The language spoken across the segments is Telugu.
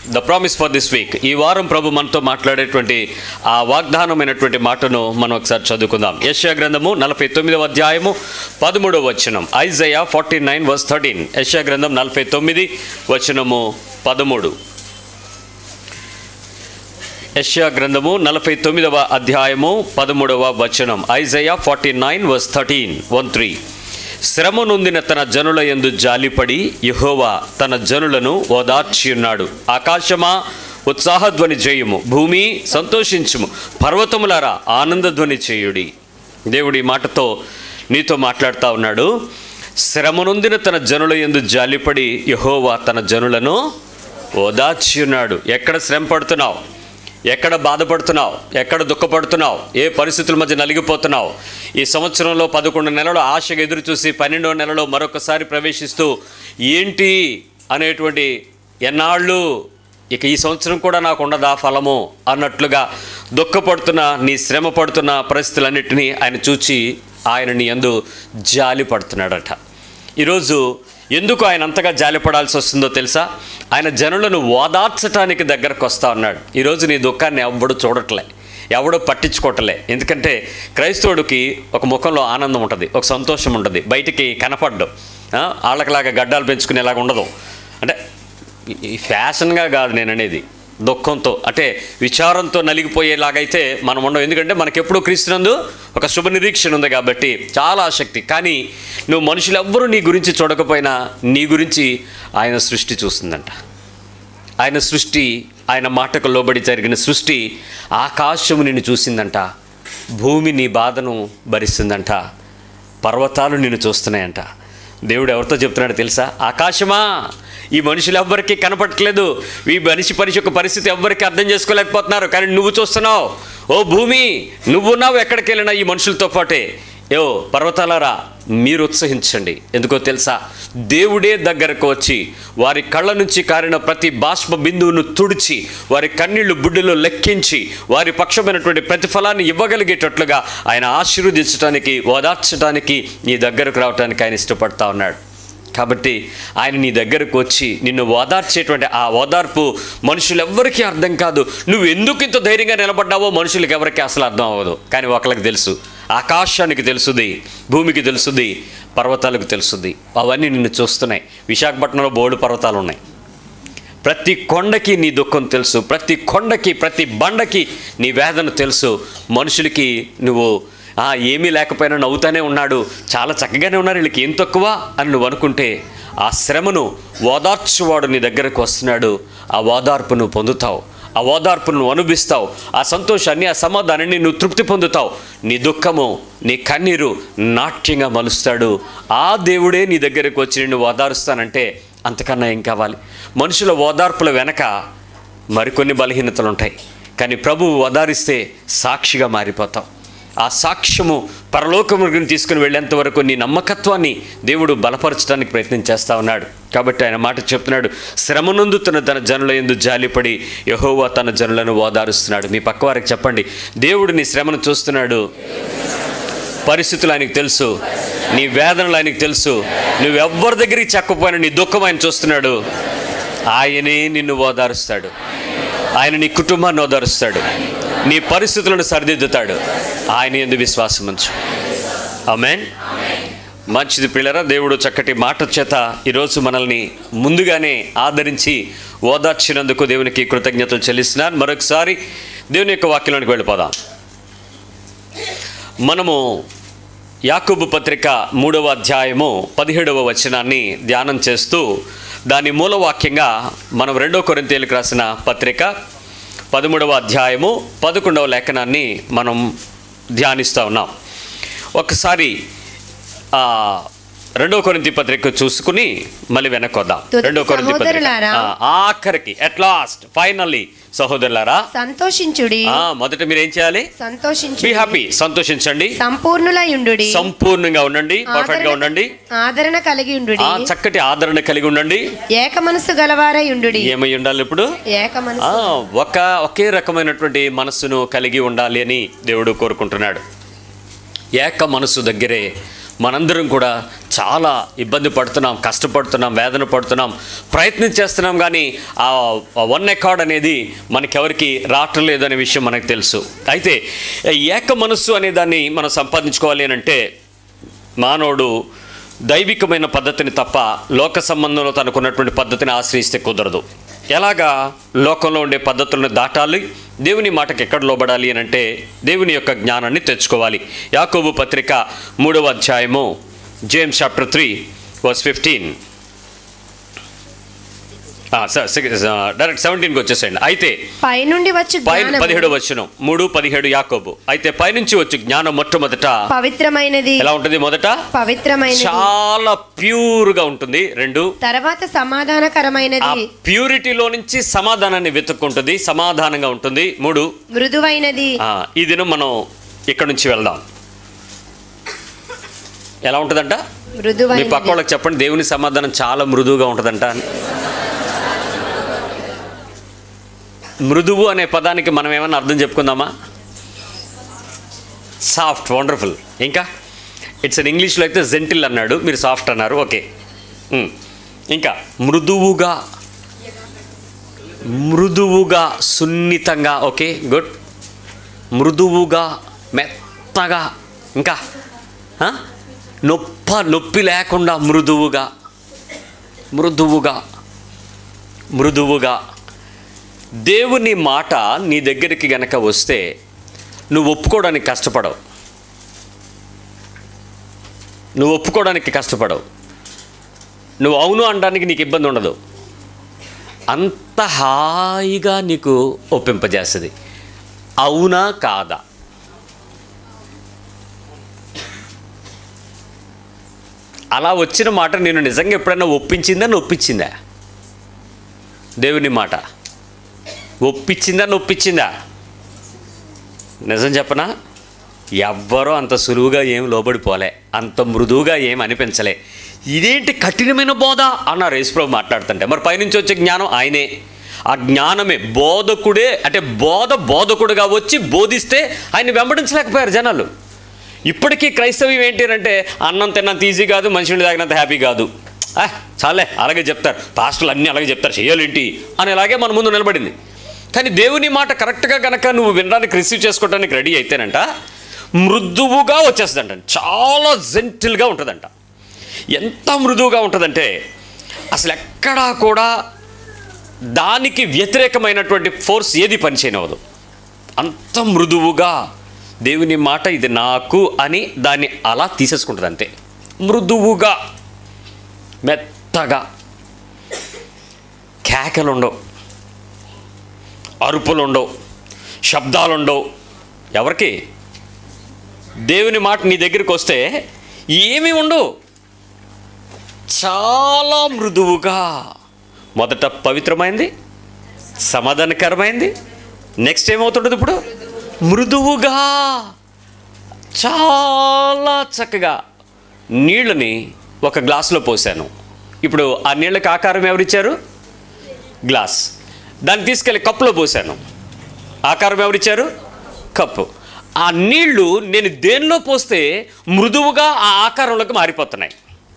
The promise for this week ఈ వారం ప్రభు మనతో మాట్లాడేటువంటి ఆ వాగ్దానమైనటువంటి మాటను మనం ఒకసారి చదువుకుందాం యశ్యా గ్రంథము నలభై తొమ్మిదవ అధ్యాయము పదమూడవ వచనం Isaiah forty nine verse thirteen యశ్యా గ్రంథం నలభై తొమ్మిది వచనము పదమూడు యశ్యా గ్రంథము నలభై తొమ్మిదవ అధ్యాయము పదమూడవ వచనం Isaiah forty nine verse thirteen one three శ్రమ నొందిన తన జనుల యందు జాలిపడి యెహోవా తన జనులను ఓదార్చి ఉన్నాడు ఆకాశమా ఉత్సాహధ్వని చేయుము భూమి సంతోషించుము పర్వతములారా ఆనందధ్వని చేయుడి దేవుడి ఈ మాటతో నీతో మాట్లాడుతూ ఉన్నాడు శ్రమ నొందిన తన జనుల యందు జాలిపడి యెహోవా తన జనులను ఓదార్చి ఉన్నాడు ఎక్కడ శ్రమ పడుతున్నావు ఎక్కడ బాధపడుతున్నావు ఎక్కడ దుఃఖపడుతున్నావు ఏ పరిస్థితుల మధ్య నలిగిపోతున్నావు ఈ సంవత్సరంలో పదకొండు నెలలు ఆశగా ఎదురు చూసి పన్నెండో నెలలో మరొకసారి ప్రవేశిస్తూ ఏంటి అనేటువంటి ఎన్నాళ్ళు ఇక ఈ సంవత్సరం కూడా నాకు ఉండదా ఫలము అన్నట్లుగా దుఃఖపడుతున్న నీ శ్రమ పడుతున్న పరిస్థితులన్నిటినీ ఆయన చూచి ఆయన నీ అందు జాలి పడుతున్నాడట ఈరోజు ఎందుకు ఆయన అంతగా జాలిపడాల్సి వస్తుందో తెలుసా ఆయన జనులను ఓదార్చటానికి దగ్గరకు వస్తా ఉన్నాడు ఈరోజు నీ దుఃఖాన్ని ఎవడు చూడట్లే ఎవడో పట్టించుకోవట్లే ఎందుకంటే క్రైస్తవుడికి ఒక ముఖంలో ఆనందం ఉంటుంది ఒక సంతోషం ఉంటుంది బయటికి కనపడ్డం ఆ, వాళ్ళకిలాగా గడ్డాలు పెంచుకునేలాగా ఉండదు అంటే ఈ- ఈ ఫ్యాషన్గా కాదు నేను అనేది దుఃఖంతో అంటే విచారంతో నలిగిపోయేలాగైతే మనం ఉండం ఎందుకంటే మనకెప్పుడు క్రీస్తునందు ఒక శుభ నిరీక్షణ ఉంది కాబట్టి చాలా ఆసక్తి కానీ నువ్వు మనుషులు ఎవ్వరూ నీ గురించి చూడకపోయినా నీ గురించి ఆయన సృష్టి చూస్తుందంట ఆయన సృష్టి ఆయన మాటకు లోబడి జరిగిన సృష్టి ఆకాశము నిన్ను చూసిందంట భూమి నీ బాధను భరిస్తుందంట పర్వతాలు నిన్ను చూస్తున్నాయంట దేవుడు ఎవరితో చెప్తున్నాడో తెలుసా ఆకాశమా ఈ మనుషులు ఎవ్వరికీ కనపడట్లేదు ఈ మనిషి పరిషి యొక్క పరిస్థితి ఎవ్వరికీ అర్థం చేసుకోలేకపోతున్నారు కానీ నువ్వు చూస్తున్నావు ఓ భూమి నువ్వున్నావు ఎక్కడికి వెళ్ళినా ఈ మనుషులతో పాటే ఏవో పర్వతాలారా మీరు ఉత్సహించండి ఎందుకో తెలుసా దేవుడే దగ్గరకు వచ్చి వారి కళ్ళ నుంచి కారిన ప్రతి బాష్ప బిందువును తుడిచి వారి కన్నీళ్లు బుడ్డిలో లెక్కించి వారి పక్షమైనటువంటి ప్రతిఫలాన్ని ఇవ్వగలిగేటట్లుగా ఆయన ఆశీర్వదించడానికి ఓదార్చడానికి నీ దగ్గరకు రావడానికి ఆయన ఇష్టపడతా ఉన్నాడు కాబట్టి ఆయన నీ దగ్గరకు వచ్చి నిన్ను ఓదార్చేటువంటి ఆ ఓదార్పు మనుషులెవ్వరికీ అర్థం కాదు నువ్వు ఎందుకు ఇంత ధైర్యంగా నిలబడ్డావో మనుషులకి ఎవరికి అసలు అర్థం అవ్వదు కానీ ఒకళ్ళకి తెలుసు ఆకాశానికి తెలుసుది భూమికి తెలుసుది పర్వతాలకు తెలుసుది అవన్నీ నిన్ను చూస్తున్నాయి విశాఖపట్నంలో బోర్డు పర్వతాలు ఉన్నాయి ప్రతి కొండకి నీ దుఃఖం తెలుసు ప్రతి కొండకి ప్రతి బండకి నీ వేదన తెలుసు మనుషులకి నువ్వు "ఆ, ఏమీ లేకపోయినా నవ్వుతానే ఉన్నాడు చాలా చక్కగానే ఉన్నారు వీళ్ళకి ఏం తక్కువ అని నువ్వు అనుకుంటే ఆ శ్రమను ఓదార్చువాడు నీ దగ్గరకు వస్తున్నాడు ఆ ఓదార్పు నువ్వు పొందుతావు ఆ ఓదార్పును నువ్వు అనుభవిస్తావు ఆ సంతోషాన్ని ఆ సమాధానాన్ని నువ్వు తృప్తి పొందుతావు నీ దుఃఖము నీ కన్నీరు నాట్యంగా మలుస్తాడు ఆ దేవుడే నీ దగ్గరకు వచ్చి నిన్ను ఓదారుస్తానంటే అంతకన్నా ఏం కావాలి మనుషుల ఓదార్పుల వెనక మరికొన్ని బలహీనతలు ఉంటాయి కానీ ప్రభువు ఓదారిస్తే సాక్షిగా మారిపోతావు ఆ సాక్ష్యము పరలోకముకి తీసుకుని వెళ్ళేంత వరకు నీ నమ్మకత్వాన్ని దేవుడు బలపరచడానికి ప్రయత్నం చేస్తా ఉన్నాడు కాబట్టి ఆయన మాట చెప్తున్నాడు శ్రమనందుతున్న తన జనుల ఎందు జాలిపడి యహోవా తన జనులను ఓదారుస్తున్నాడు మీ పక్క వారికి చెప్పండి దేవుడు నీ శ్రమను చూస్తున్నాడు పరిస్థితులు ఆయనకు తెలుసు నీ వేదనలు ఆయనకు తెలుసు నువ్వెవ్వరి దగ్గరికి చెక్కపోయినా నీ దుఃఖం ఆయన చూస్తున్నాడు ఆయనే నిన్ను ఓదారుస్తాడు ఆయన నీ కుటుంబాన్ని ఓదారుస్తాడు నీ పరిస్థితులను సరిదిద్దుతాడు ఆయన ఎందు విశ్వాసం ఉంచు ఆమెన్ మంచిది పిల్లరా దేవుడు చక్కటి మాట చేత ఈరోజు మనల్ని ముందుగానే ఆదరించి ఓదార్చినందుకు దేవునికి కృతజ్ఞతలు చెల్లిస్తున్నాను మరొకసారి దేవుని యొక్క వాక్యంలోనికి వెళ్ళిపోదాం మనము యాకూబు పత్రిక మూడవ అధ్యాయము పదిహేడవ వచనాన్ని ధ్యానం చేస్తూ దాని మూలవాక్యంగా మనం రెండో కొరింతేలకు రాసిన పత్రిక పదమూడవ అధ్యాయము పదకొండవ లేఖనాన్ని మనం ధ్యానిస్తూ ఉన్నాం ఒకసారి ఆ, రెండో కొరింతి పత్రిక చూసుకుని మళ్ళీ వెనక్కొద్దాం తుదకు రెండో కొరింతి పత్రిక సహోదరులారా, ఆ, ఆఖరికి అట్ లాస్ట్ ఫైనల్లీ సహోదరులారా సంతోషించుడి ఆ, మొదట మీరు ఏం చేయాలి బీ సంతోషించుడి హ్యాపీ సంతోషించండి సంపూర్ణులయుండుడి సంపూర్ణంగా ఉండండి పర్ఫెక్ట్ గా ఉండండి ఆదరణ కలిగి ఉండుడి ఆ చక్కటి ఆదరణ కలిగి ఉండండి ఏక మనసు గలవారై ఉండుడి ఏమై ఉండాలి ఇప్పుడు ఏక మనసు ఆ, ఒక ఒకే రకమైనటువంటి మనస్సును కలిగి ఉండాలి అని దేవుడు కోరుకుంటున్నాడు ఏక మనసు దగ్గరే మనందరం కూడా చాలా ఇబ్బంది పడుతున్నాం కష్టపడుతున్నాం వేదన పడుతున్నాం ప్రయత్నం చేస్తున్నాం కానీ ఆ వన్ ఎకార్డ్ అనేది మనకెవరికి రావటం లేదు అనే విషయం మనకు తెలుసు అయితే ఏక మనస్సు అనే దాన్ని మనం సంపాదించుకోవాలి అని అంటే మానవుడు దైవికమైన పద్ధతిని తప్ప లోక సంబంధంలో తనకున్నటువంటి పద్ధతిని ఆశ్రయిస్తే కుదరదు ఎలాగా లోకంలో ఉండే పద్ధతులను దాటాలి దేవుని మాటకి ఎక్కడ లోబడాలి అని అంటే దేవుని యొక్క జ్ఞానాన్ని తెచ్చుకోవాలి యాకోబు పత్రిక మూడవ అధ్యాయము James chapter three verse fifteen direct సెవెంటీన్కి వచ్చేసేయండి అయితే పైనుండి వచ్చు పై జ్ఞానము పదిహేడు వచ్చిన మూడు పదిహేడు యాకోబు అయితే పైనుంచి వచ్చి జ్ఞానం మొట్టమొదట పవిత్రమైనది ఎలా ఉంటుంది మొదట పవిత్రమైనది చాలా ప్యూర్గా ఉంటుంది రెండు తర్వాత ఆ సమాధానకరమైనది ప్యూరిటీలో నుంచి సమాధానాన్ని వెతుక్కుంటుంది సమాధానంగా ఉంటుంది మూడు మృదువైనది ఆ, ఈ దినం మనం ఇక్కడ నుంచి వెళ్దాం ఎలా ఉంటుందంట మీ పక్క మృదువైనది వాళ్ళకి చెప్పండి దేవుని సమాధానం చాలా మృదువుగా ఉంటుందంట అని మృదువు అనే పదానికి మనం ఏమన్నా అర్థం చెప్పుకుందామా సాఫ్ట్ వండర్ఫుల్ ఇంకా ఇట్స్ అన్ ఇంగ్లీష్లో అయితే జెంటిల్ అన్నాడు మీరు సాఫ్ట్ అన్నారు ఓకే ఉమ్. ఇంకా మృదువుగా మృదువుగా సున్నితంగా ఓకే గుడ్ మృదువుగా మెత్తగా ఇంకా ఆ? నొప్ప నొప్పి లేకుండా మృదువుగా మృదువుగా మృదువుగా దేవుని మాట నీ దగ్గరికి గనక వస్తే నువ్వు ఒప్పుకోవడానికి కష్టపడవు నువ్వు ఒప్పుకోవడానికి కష్టపడవు నువ్వు అవును అనడానికి నీకు ఇబ్బంది ఉండదు అంత హాయిగా నీకు ఒప్పింపజేస్తుంది అవునా కాదా అలా వచ్చిన మాట నేను నిజంగా ఎప్పుడైనా ఒప్పించిందా ఒప్పించిందా దేవుని మాట ఒప్పించిందా ఒప్పించిందా నిజం చెప్పనా ఎవ్వరూ అంత సులువుగా ఏం లోబడిపోలే అంత మృదువుగా ఏం అనిపించలే ఇదేంటి కఠినమైన బోధ అన్నారు యేసుప్రభు మాట్లాడుతుంటే మరి పైనుంచి వచ్చే జ్ఞానం ఆయనే ఆ జ్ఞానమే బోధకుడే అంటే బోధ బోధకుడుగా వచ్చి బోధిస్తే ఆయన వెంబడించలేకపోయారు జనాలు ఇప్పటికీ క్రైస్తవ్యం ఏంటి అంటే అన్నం తిన్నంత ఈజీ కాదు మనుషుని తాగినంత హ్యాపీ కాదు ఆ, చాలే అలాగే చెప్తారు పాస్టర్లు అన్నీ అలాగే చెప్తారు చేయాలేంటి అని అలాగే మన ముందు నిలబడింది కానీ దేవుని మాట కరెక్ట్గా కనుక నువ్వు వినడానికి రిసీవ్ చేసుకోవడానికి రెడీ అయితేనంట మృదువుగా వచ్చేస్తుందంట చాలా జెంటిల్గా ఉంటుందంట ఎంత మృదువుగా ఉంటుందంటే అసలు ఎక్కడా కూడా దానికి వ్యతిరేకమైనటువంటి ఫోర్స్ ఏది పనిచేయనవదు అంత మృదువుగా దేవుని మాట ఇది నాకు అని దాన్ని అలా తీసేసుకుంటుంది అంతే మృదువుగా మెత్తగా కేకలుండవు అరుపులుండవు శబ్దాలుండవు ఎవరికి దేవుని మాట నీ దగ్గరికి వస్తే ఏమీ ఉండవు చాలా మృదువుగా మొదట పవిత్రమైంది సమాధానకరమైంది నెక్స్ట్ ఏమవుతుంటుంది ఇప్పుడు మృదువుగా చాలా చక్కగా నీళ్ళని ఒక గ్లాసులో పోసాను ఇప్పుడు ఆ నీళ్ళకి ఆకారం ఎవరిచ్చారు గ్లాస్ దాన్ని తీసుకెళ్ళి కప్పులో పోసాను ఆకారం ఎవరిచ్చారు కప్పు ఆ నీళ్లు నేను దేనిలో పోస్తే మృదువుగా ఆ ఆకారంలోకి మారిపోతున్నాయి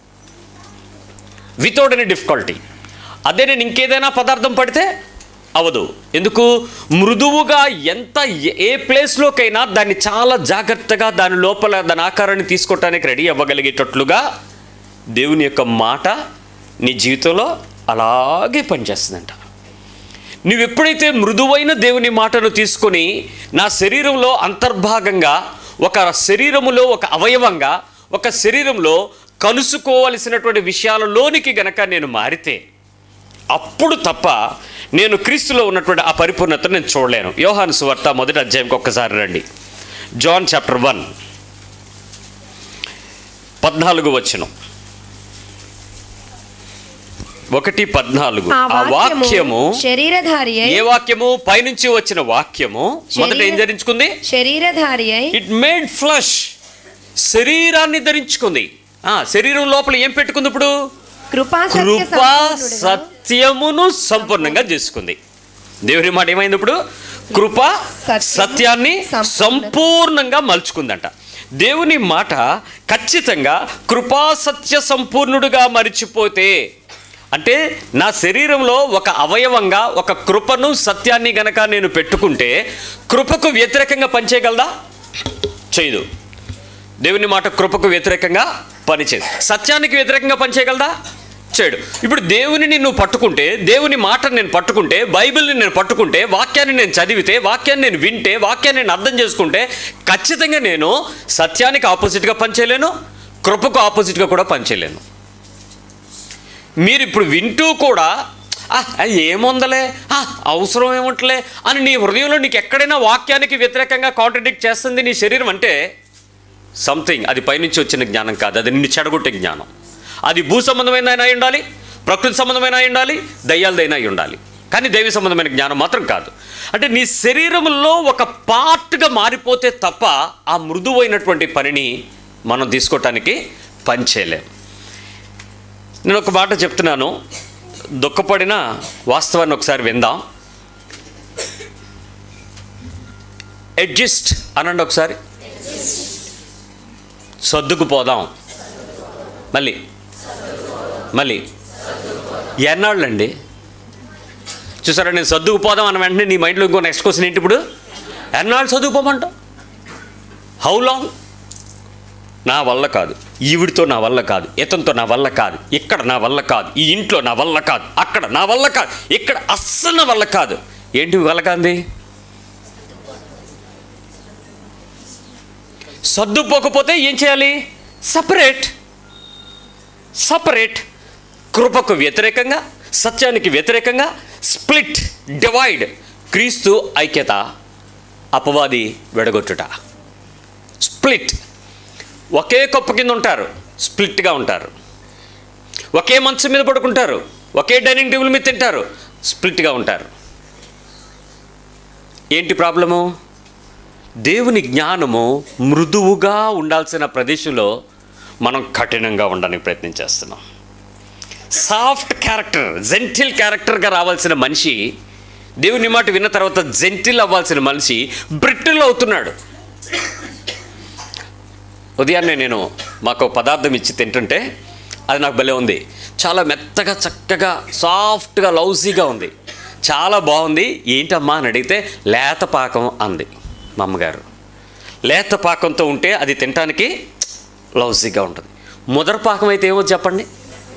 వితౌట్ ఎనీ డిఫికల్టీ అదే నేను ఇంకేదైనా పదార్థం పడితే అవదు ఎందుకు మృదువుగా ఎంత ఏ- ఏ ప్లేస్లోకైనా దాన్ని చాలా జాగ్రత్తగా దాని లోపల దాని ఆకారాన్ని తీసుకోవటానికి రెడీ అవ్వగలిగేటట్లుగా దేవుని యొక్క మాట నీ జీవితంలో అలాగే పనిచేస్తుందంట నువ్వు ఎప్పుడైతే మృదువైన దేవుని మాటను తీసుకొని నా శరీరంలో అంతర్భాగంగా ఒక శరీరములో ఒక అవయవంగా ఒక శరీరంలో కలుసుకోవలసినటువంటి విషయాలలోనికి గనక నేను మారితే అప్పుడు తప్ప నేను క్రీస్తులో ఉన్నటువంటి ఆ పరిపూర్ణతను నేను చూడలేను యోహాను సువార్త మొదటి అధ్యాయంకి ఒక్కసారి రండి జాన్ చాప్టర్ వన్ పద్నాలుగు వచనం ఒకటి పద్నాలుగు ఆ ఆ వాక్యము వాక్యము శరీరధారి అయి ఏ వాక్యము పైనుంచి వచ్చిన వాక్యము మొదట ఏం శరీర- ధరించుకుంది శరీరధారి అయి ఇట్ మేడ్ ఫ్లష్ శరీరాన్ని ధరించుకుంది ఆ శరీరం లోపల ఏం పెట్టుకుంది ఇప్పుడు కృపా సత్య కృపా సంపూర్ణుడుగా సత్యమును సంపూర్ణంగా చేసుకుంది దేవుని మాట ఏమైంది ఇప్పుడు కృప సత్యము, సత్యాన్ని సంపూర్ణ- సంపూర్ణంగా మలుచుకుందంట దేవుని మాట ఖచ్చితంగా కృపాసత్య సంపూర్ణుడుగా మరిచిపోతే అంటే నా శరీరంలో ఒక అవయవంగా ఒక కృపను సత్యాన్ని గనక నేను పెట్టుకుంటే కృపకు వ్యతిరేకంగా పనిచేయగలదా చేయదు దేవుని మాట కృపకు వ్యతిరేకంగా పనిచేయదు సత్యానికి వ్యతిరేకంగా పనిచేయగలదా చేయడు ఇప్పుడు దేవునిని నువ్వు పట్టుకుంటే దేవుని మాటను నేను పట్టుకుంటే బైబిల్ని నేను పట్టుకుంటే వాక్యాన్ని నేను చదివితే వాక్యాన్ని నేను వింటే వాక్యాన్ని నేను అర్థం చేసుకుంటే ఖచ్చితంగా నేను సత్యానికి ఆపోజిట్గా పనిచేయలేను కృపకు ఆపోజిట్గా కూడా పనిచేయలేను మీరు ఇప్పుడు వింటూ కూడా "ఆ, ఆ, ఏముందలే ఆ, అవసరం ఏముంటలే అని నీ హృదయంలో నీకు ఎక్కడైనా వాక్యానికి వ్యతిరేకంగా కాంట్రడిక్ట్ చేస్తుంది నీ శరీరం అంటే సంథింగ్ అది పైనుంచి వచ్చిన జ్ఞానం కాదు అది నిన్ను చెడగొట్టే జ్ఞానం అది భూ సంబంధమైన అయి ఉండాలి ప్రకృతి సంబంధమైన అయి ఉండాలి దయ్యాలదైనా అయి ఉండాలి కానీ దైవ సంబంధమైన జ్ఞానం మాత్రం కాదు అంటే నీ శరీరంలో ఒక పార్ట్గా మారిపోతే తప్ప ఆ మృదువైనటువంటి పనిని మనం తీసుకోవటానికి పని చేయలేం నేను ఒక మాట చెప్తున్నాను దుఃఖపడిన వాస్తవాన్ని ఒకసారి విందాం అడ్జస్ట్ అనండి ఒకసారి సర్దుకుపోదాం మళ్ళీ మళ్ళీ ఎన్నాళ్ళండి చూసారా నేను సర్దుకుపోదాం అన్న వెంటనే నీ మైండ్లో ఇంకో నెక్స్ట్ క్వశ్చన్ ఏంటి ఇప్పుడు ఎన్నాళ్ళు చదువుకోమంటావు హౌ లాంగ్ నా వల్ల కాదు ఈవిడితో నా వల్ల కాదు ఇతనితో నా వల్ల కాదు ఇక్కడ నా వల్ల కాదు ఈ ఇంట్లో నా వల్ల కాదు అక్కడ నా వల్ల కాదు ఇక్కడ అస్సలు నా వల్ల కాదు ఏంటి వల్ల కాంది సర్దుపోకపోతే ఏం చేయాలి సపరేట్ సపరేట్ కృపకు వ్యతిరేకంగా సత్యానికి వ్యతిరేకంగా స్ప్లిట్ డివైడ్ క్రీస్తు ఐక్యత అపవాది విడగొట్టుట స్ప్లిట్ ఒకే కప్పు కింద ఉంటారు స్ప్లిట్గా ఉంటారు ఒకే మంచం మీద పడుకుంటారు ఒకే డైనింగ్ టేబుల్ మీద తింటారు స్ప్లిట్గా ఉంటారు ఏంటి ప్రాబ్లము దేవుని జ్ఞానము మృదువుగా ఉండాల్సిన ప్రదేశంలో మనం కఠినంగా ఉండడానికి ప్రయత్నం చేస్తున్నాం సాఫ్ట్ క్యారెక్టర్ జెంటిల్ క్యారెక్టర్గా రావాల్సిన మనిషి దేవుని మాట విన్న తర్వాత జెంటిల్ అవ్వాల్సిన మనిషి బ్రిటిల్ అవుతున్నాడు ఉదయాన్నే నేను మాకు ఒక పదార్థం ఇచ్చి తింటుంటే అది నాకు భలే ఉంది చాలా మెత్తగా చక్కగా సాఫ్ట్గా లౌజీగా ఉంది చాలా బాగుంది ఏంటమ్మా అని అడిగితే లేత పాకం అంది మా అమ్మగారు లేత పాకంతో ఉంటే అది తినటానికి లౌజీగా ఉంటుంది ముదర పాకం అయితే ఏమో చెప్పండి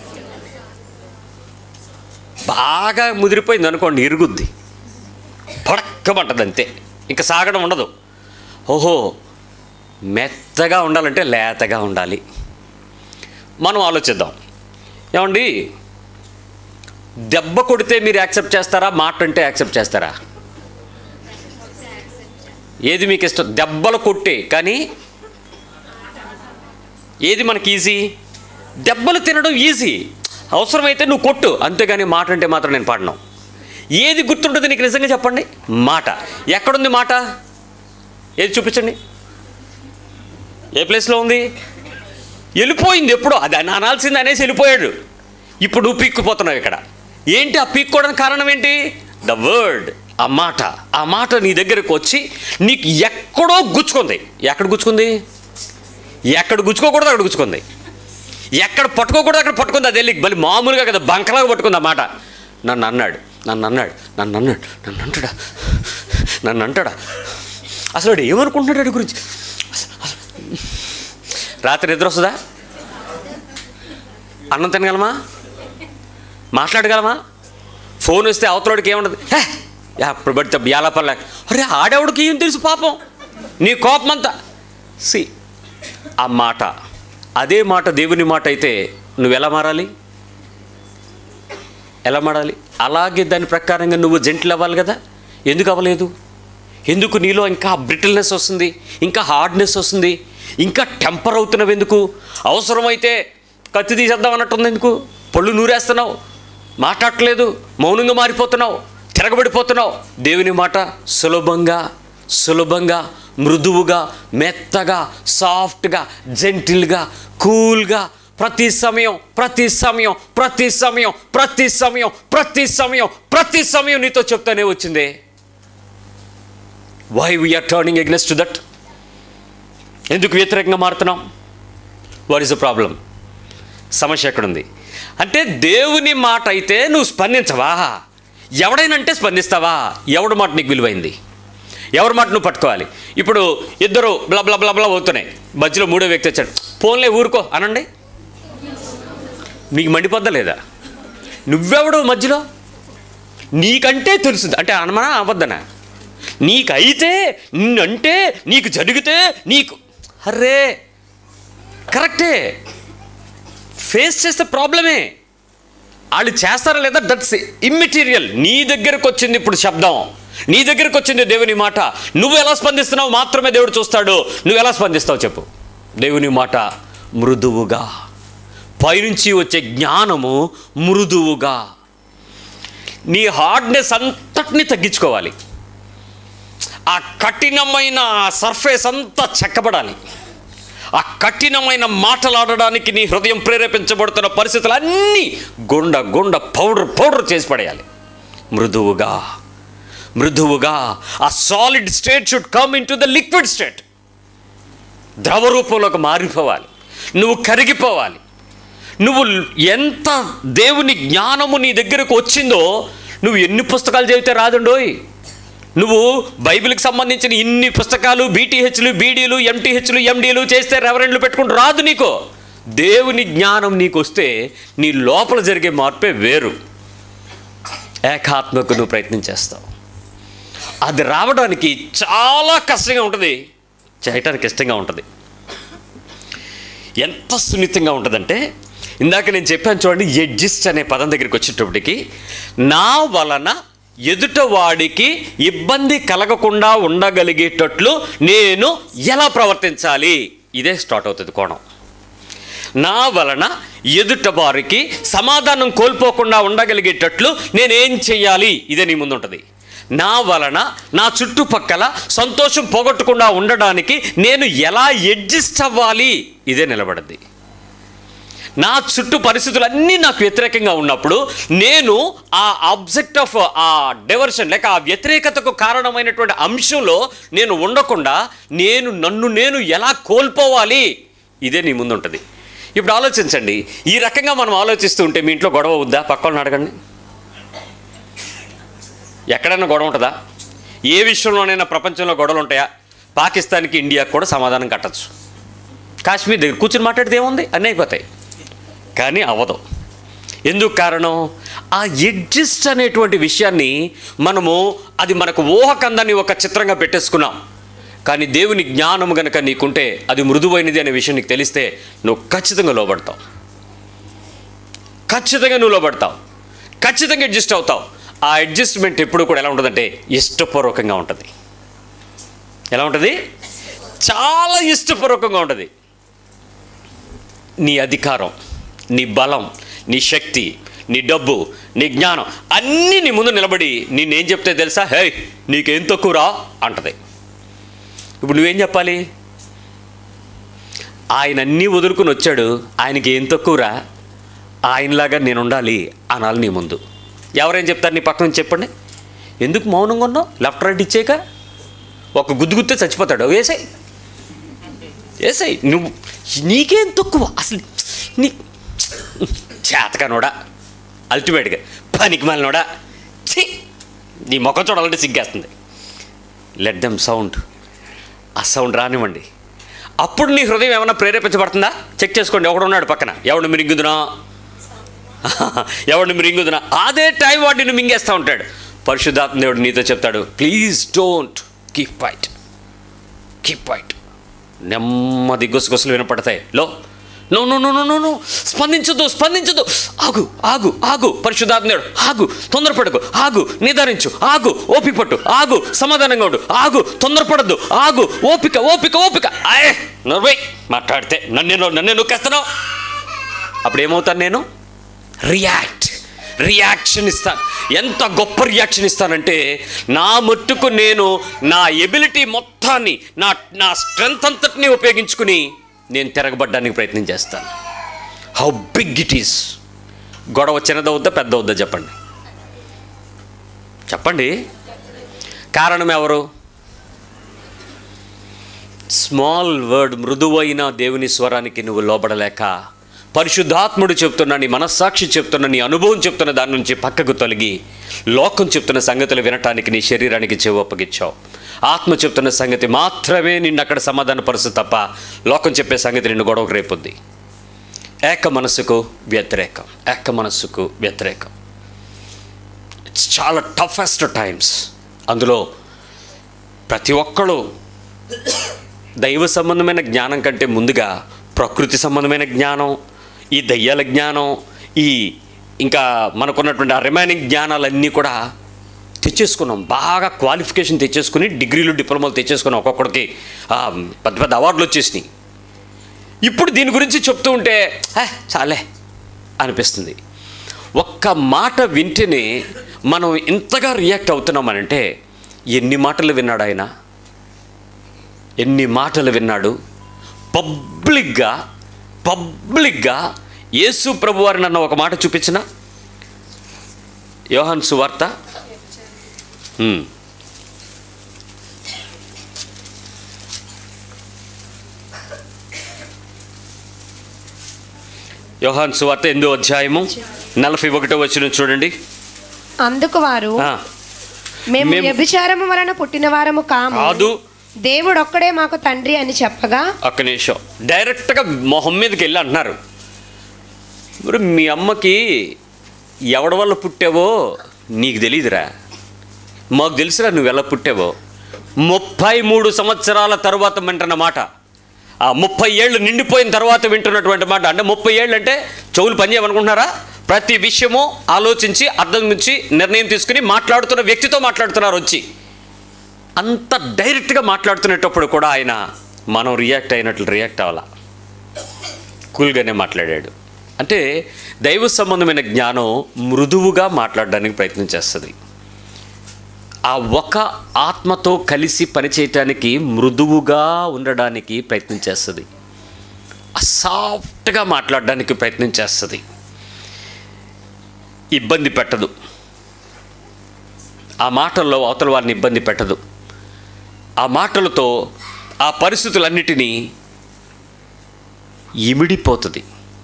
బాగా ముదిరిపోయింది అనుకోండి ఇరుగుద్ది పడక్కమంటది అంతే ఇంకా సాగడం ఉండదు ఓహో మెత్తగా ఉండాలంటే లేతగా ఉండాలి మనం ఆలోచిద్దాం ఏమండి దెబ్బ కొడితే మీరు యాక్సెప్ట్ చేస్తారా మాట అంటే యాక్సెప్ట్ చేస్తారా ఏది మీకు ఇష్టం దెబ్బలు కొట్టే కానీ ఏది మనకి ఈజీ దెబ్బలు తినడం ఈజీ అవసరమైతే నువ్వు కొట్టు అంతేగాని మాట అంటే మాత్రం నేను పాడను ఏది గుర్తుంటుంది నీకు నిజంగా చెప్పండి మాట ఎక్కడుంది మాట ఏది చూపించండి ఏ ప్లేస్లో ఉంది వెళ్ళిపోయింది ఎప్పుడో అది అని అనాల్సింది అనేసి వెళ్ళిపోయాడు ఇప్పుడు నువ్వు పీక్కుపోతున్నావు ఇక్కడ ఏంటి ఆ పీక్కోవడానికి కారణం ఏంటి ద వర్డ్ ఆ మాట ఆ మాట నీ దగ్గరకు వచ్చి నీకు ఎక్కడో గుచ్చుకుంది ఎక్కడ గుచ్చుకుంది ఎక్కడ గుచ్చుకోకూడదు అక్కడ గుచ్చుకుంది ఎక్కడ పట్టుకోకూడదు అక్కడ పట్టుకుంది అది వెళ్ళి మళ్ళీ మామూలుగా కదా బంకలాగా పట్టుకుంది ఆ మాట నన్ను అన్నాడు నన్ను అన్నాడు నన్ను అన్నాడు నన్ను అంటాడా నన్ను అంటాడా అసలు వాడు ఏమనుకుంటున్నాడు వాడి గురించి అసలు- అసలు- రాత్రి నిద్ర వస్తుందా అన్నం తినగలమా మాట్లాడగలమా ఫోన్ వస్తే అవతలోడికి ఏముండదు హే అప్పుడు పడితే బియాలపల్లె అరే ఆడేవాడికి ఏం తెలుసు పాపం నీ కోపం అంతా సి ఆ మాట అదే మాట దేవుని మాట అయితే నువ్వు ఎలా మారాలి ఎలా మారాలి అలాగే దాని ప్రకారంగా నువ్వు జంటలు అవ్వాలి కదా ఎందుకు అవ్వలేదు ఎందుకు నీలో ఇంకా బ్రిటిల్నెస్ వస్తుంది ఇంకా హార్డ్నెస్ వస్తుంది ఇంకా టెంపర్ అవుతున్నావు ఎందుకు అవసరమైతే కత్తి తీసేద్దాం అన్నట్టుంది ఎందుకు పళ్ళు నూరేస్తున్నావు మాట్లాడట్లేదు మౌనంగా మారిపోతున్నావు తిరగబడిపోతున్నావు దేవుని మాట సులభంగా సులభంగా మృదువుగా మెత్తగా సాఫ్ట్గా జెంటిల్గా కూల్గా ప్రతి సమయం ప్రతి సమయం ప్రతి సమయం ప్రతి సమయం ప్రతి సమయం ప్రతి సమయం నీతో చెప్తానే వచ్చిందే why we are turning against that ఎందుకు వ్యతిరేకంగా మారుతున్నాం వాట్ ఇస్ ద ప్రాబ్లం సమస్య ఎక్కడుంది అంటే దేవుని మాట అయితే నువ్వు స్పందించవా ఎవడైనా అంటే స్పందిస్తావా ఎవడి మాట నీకు విలువైంది ఎవరి మాట నువ్వు పట్టుకోవాలి ఇప్పుడు ఇద్దరు బ్లా బ్లా బ్లా బ్లా అవుతున్నాయి మధ్యలో మూడో వ్యక్తి వచ్చాడు ఫోన్లే ఊరుకో అనండి నీకు మండిపోద్దా లేదా నువ్వెవడు మధ్యలో నీకంటే తెలుస్తుంది అంటే అనమనా అబద్దనా నీకైతే నిన్నంటే నీకు జరిగితే నీకు అర్రే కరెక్టే ఫేస్ చేస్తే ప్రాబ్లమే వాళ్ళు చేస్తారా లేదా దట్స్ ఇమ్మెటీరియల్ నీ దగ్గరకు వచ్చింది ఇప్పుడు శబ్దం నీ దగ్గరకు వచ్చింది దేవుని మాట నువ్వు ఎలా స్పందిస్తున్నావు మాత్రమే దేవుడు చూస్తాడు నువ్వు ఎలా స్పందిస్తావు చెప్పు దేవుని మాట మృదువుగా పైనుంచి వచ్చే జ్ఞానము మృదువుగా నీ హార్డ్నెస్ అంతటిని తగ్గించుకోవాలి ఆ కఠినమైన సర్ఫేస్ అంతా చెక్కబడాలి ఆ కఠినమైన మాటలాడడానికి నీ హృదయం ప్రేరేపించబడుతున్న పరిస్థితులు అన్నీ గుండ గుండ పౌడర్ పౌడర్ చేసి పడేయాలి మృదువుగా మృదువుగా ఆ solid state should come into the liquid state ద్రవ రూపంలోకి మారిపోవాలి నువ్వు కరిగిపోవాలి నువ్వు ఎంత దేవుని జ్ఞానము నీ దగ్గరకు వచ్చిందో నువ్వు ఎన్ని పుస్తకాలు చదివితే రాదండోయ్ నువ్వు బైబిల్కి సంబంధించిన ఇన్ని పుస్తకాలు బీటీహెచ్లు బీడీలు ఎంటీహెచ్లు ఎండీలు చేస్తే రెవరెండ్లు పెట్టుకుంటూ రాదు నీకు దేవుని జ్ఞానం నీకు వస్తే నీ లోపల జరిగే మార్పే వేరు ఏకాత్మకు నువ్వు ప్రయత్నం చేస్తావు అది రావడానికి చాలా కష్టంగా ఉంటుంది చేయటానికి ఇష్టంగా ఉంటుంది ఎంత సున్నితంగా ఉంటుందంటే ఇందాక నేను చెప్పాను చూడండి ఎడ్జిస్ట్ అనే పదం దగ్గరికి వచ్చేటప్పటికి నా వలన ఎదుటవాడికి ఇబ్బంది కలగకుండా ఉండగలిగేటట్లు నేను ఎలా ప్రవర్తించాలి ఇదే స్టార్ట్ అవుతుంది కోణం నా వలన ఎదుట వారికి సమాధానం కోల్పోకుండా ఉండగలిగేటట్లు నేనేం చెయ్యాలి ఇదే నీ ముందు ఉంటుంది నా వలన నా చుట్టుపక్కల సంతోషం పోగొట్టకుండా ఉండడానికి నేను ఎలా అడ్జస్ట్ అవ్వాలి ఇదే నిలబడద్ది నా చుట్టూ పరిస్థితులన్నీ నాకు వ్యతిరేకంగా ఉన్నప్పుడు నేను ఆ ఆబ్జెక్ట్ ఆఫ్ ఆ డైవర్షన్ లేక ఆ వ్యతిరేకతకు కారణమైనటువంటి అంశంలో నేను ఉండకుండా నేను నన్ను నేను ఎలా కోల్పోవాలి ఇదే నీ ముందు ఉంటుంది ఇప్పుడు ఆలోచించండి ఈ రకంగా మనం ఆలోచిస్తూ ఉంటే మీ ఇంట్లో గొడవ ఉందా పక్కన అడగండి ఎక్కడైనా గొడవ ఉంటుందా ఏ విషయంలోనైనా ప్రపంచంలో గొడవలు ఉంటాయా పాకిస్తాన్కి ఇండియాకి కూడా సమాధానం కట్టచ్చు కాశ్మీర్ దగ్గర కూర్చుని మాట్లాడితే ఏముంది అన్నీ అయిపోతాయి కానీ అవ్వదు ఎందుకు కారణం ఆ ఎడ్జిస్ట్ అనేటువంటి విషయాన్ని మనము అది మనకు ఊహకందని ఒక చిత్రంగా పెట్టేసుకున్నాం కానీ దేవుని జ్ఞానం గనక నీకుంటే అది మృదువైనది అనే విషయం నీకు తెలిస్తే నువ్వు ఖచ్చితంగా లోబడతావు ఖచ్చితంగా నువ్వు లోబడతావు ఖచ్చితంగా అడ్జస్ట్ అవుతావు ఆ అడ్జస్ట్మెంట్ ఎప్పుడు కూడా ఎలా ఉంటుందంటే ఇష్టపూర్వకంగా ఉంటుంది ఎలా ఉంటుంది చాలా ఇష్టపూర్వకంగా ఉంటుంది నీ అధికారం నీ బలం నీ శక్తి నీ డబ్బు నీ జ్ఞానం అన్నీ నీ ముందు నిలబడి నేనేం చెప్తే తెలుసా హే నీకేం తక్కువరా అంటది ఇప్పుడు నువ్వేం చెప్పాలి ఆయన అన్నీ వదులుకుని వచ్చాడు ఆయనకి ఏం తక్కువరా ఆయనలాగా నేను ఉండాలి అనాలి నీ ముందు ఎవరేం చెప్తారు నీ పక్కన నుంచి చెప్పండి ఎందుకు మౌనంగా ఉన్నావు లెఫ్ట్ రైట్ ఇచ్చాక ఒక గుద్దు గుద్దే చచ్చిపోతాడు వేసాయి వేసాయి నువ్వు నీకేం తక్కువ అసలు నీ చేతకనోడా అల్టిమేట్గా పనికి మాలినోడా ఛీ నీ ముఖం చూడాలంటే సిగ్గేస్తుంది లెట్ దెమ్ సౌండ్ ఆ సౌండ్ రానివ్వండి అప్పుడు నీ హృదయం ఏమైనా ప్రేరేపించబడుతుందా చెక్ చేసుకోండి ఎవడున్నాడు పక్కన ఎవడు మిరింగుదునా ఎవడిని మిరింగుదునా అదే టైం వాడిని మింగేస్తూ ఉంటాడు పరిశుద్ధాత్మ దేవుడు నీతో చెప్తాడు please don't keep fight keep fight నెమ్మది గుసగుసలు వినపడతాయి లో no no no no no no స్పందించదు స్పందించదు ఆగు ఆగు ఆగు పరిశుద్ధాత్మడు ఆగు తొందరపడకు ఆగు నిదానించు ఆగు ఓపిక పట్టు ఆగు సమాధానంగా ఉండు ఆగు తొందరపడద్దు ఆగు ఓపిక ఓపిక ఓపిక ఆయ్ నవ్వై మాట్లాడితే నన్ను నన్ను నొక్కేస్తున్నావు అప్పుడు ఏమవుతాను నేను రియాక్ట్ రియాక్షన్ ఇస్తాను ఎంత గొప్ప రియాక్షన్ ఇస్తానంటే నా మట్టుకు నేను నా ఎబిలిటీ మొత్తాన్ని నా నా స్ట్రెంగ్త్ అంతటిని ఉపయోగించుకుని నేను తిరగబడ్డానికి ప్రయత్నం చేస్తాను హౌ బిగ్ ఇట్ ఈస్ గొడవ చిన్నదవుద్దా పెద్ద అవుద్దా చెప్పండి చెప్పండి కారణం ఎవరు స్మాల్ వర్డ్ మృదువైన దేవుని స్వరానికి నువ్వు లోబడలేక పరిశుద్ధాత్ముడు చెప్తున్న నీ మనస్సాక్షి చెప్తున్న నీ అనుభవం చెప్తున్న దాని నుంచి పక్కకు తొలగి లోకం చెప్తున్న సంగతులు వినటానికి నీ శరీరానికి చెవు అప్పగిచ్చావు ఆత్మ చెప్తున్న సంగతి మాత్రమే నిన్ను అక్కడ సమాధానపరుసు తప్ప లోకం చెప్పే సంగతి నిన్ను గొడవకు రేపుద్ది ఏక మనస్సుకు వ్యతిరేకం ఏక మనస్సుకు వ్యతిరేకం ఇట్స్ చాలా టఫెస్ట్ టైమ్స్ అందులో ప్రతి ఒక్కళ్ళు దైవ సంబంధమైన జ్ఞానం కంటే ముందుగా ప్రకృతి సంబంధమైన జ్ఞానం ఈ దయ్యాల జ్ఞానం ఈ ఇంకా మనకున్నటువంటి ఆ రిమైనింగ్ జ్ఞానాలన్నీ కూడా తెచ్చేసుకున్నాం బాగా క్వాలిఫికేషన్ తెచ్చేసుకుని డిగ్రీలు డిప్లొమాలు తెచ్చేసుకున్నాం ఒక్కొక్కడికి ఆ, పెద్ద పెద్ద అవార్డులు వచ్చేసినాయి ఇప్పుడు దీని గురించి చెప్తూ ఉంటే "హే, చాలే అనిపిస్తుంది ఒక్క మాట వింటేనే మనం ఇంతగా రియాక్ట్ అవుతున్నామనంటే ఎన్ని మాటలు విన్నాడు ఆయన ఎన్ని మాటలు విన్నాడు పబ్లిక్గా పబ్లిక్గా యేసు ప్రభు వారిని అన్న ఒక మాట చూపించిన యోహాన్ సువార్త ఉమ్. యోహాన్ సువార్త ఎనిమిదో అధ్యాయము నలభై ఒకటో వచ్చిన చూడండి అందుకు వారు ఆ, మేము మేము- వ్యభిచారము వలన పుట్టిన వారము కాము కాదు దేవుడు ఒక్కడే మాకు తండ్రి అని చెప్పగా ఒక్క నిమిషం డైరెక్ట్గా మొహం మీదకి వెళ్ళి అంటున్నారు మరి మీ అమ్మకి ఎవడి వల్ల పుట్టావో నీకు తెలియదురా మాకు తెలుసురా నువ్వు ఎలా పుట్టావో ముప్పై మూడు సంవత్సరాల తర్వాత వింటున్న మాట ఆ ముప్పై ఏళ్ళు నిండిపోయిన తర్వాత వింటున్నటువంటి మాట అంటే ముప్పై ఏళ్ళు అంటే చెవులు పనిచేయమనుకుంటున్నారా ప్రతి విషయము ఆలోచించి అర్థం నుంచి నిర్ణయం తీసుకుని మాట్లాడుతున్న వ్యక్తితో మాట్లాడుతున్నారు వచ్చి అంత డైరెక్ట్గా మాట్లాడుతున్నప్పుడు కూడా ఆయన మనం రియాక్ట్ అయినట్లు రియాక్ట్ అవ్వాల కూల్గానే మాట్లాడాడు అంటే దైవ సంబంధమైన జ్ఞానం మృదువుగా మాట్లాడడానికి ప్రయత్నం చేస్తుంది ఆ ఒక ఆత్మతో కలిసి పనిచేయటానికి మృదువుగా ఉండడానికి ప్రయత్నం చేస్తుంది ఆ సాఫ్ట్గా మాట్లాడడానికి ప్రయత్నం చేస్తుంది ఇబ్బంది పెట్టదు ఆ మాటల్లో అవతల వారిని ఇబ్బంది పెట్టదు ఆ మాటలతో ఆ పరిస్థితులన్నిటినీ ఇమిడిపోతుంది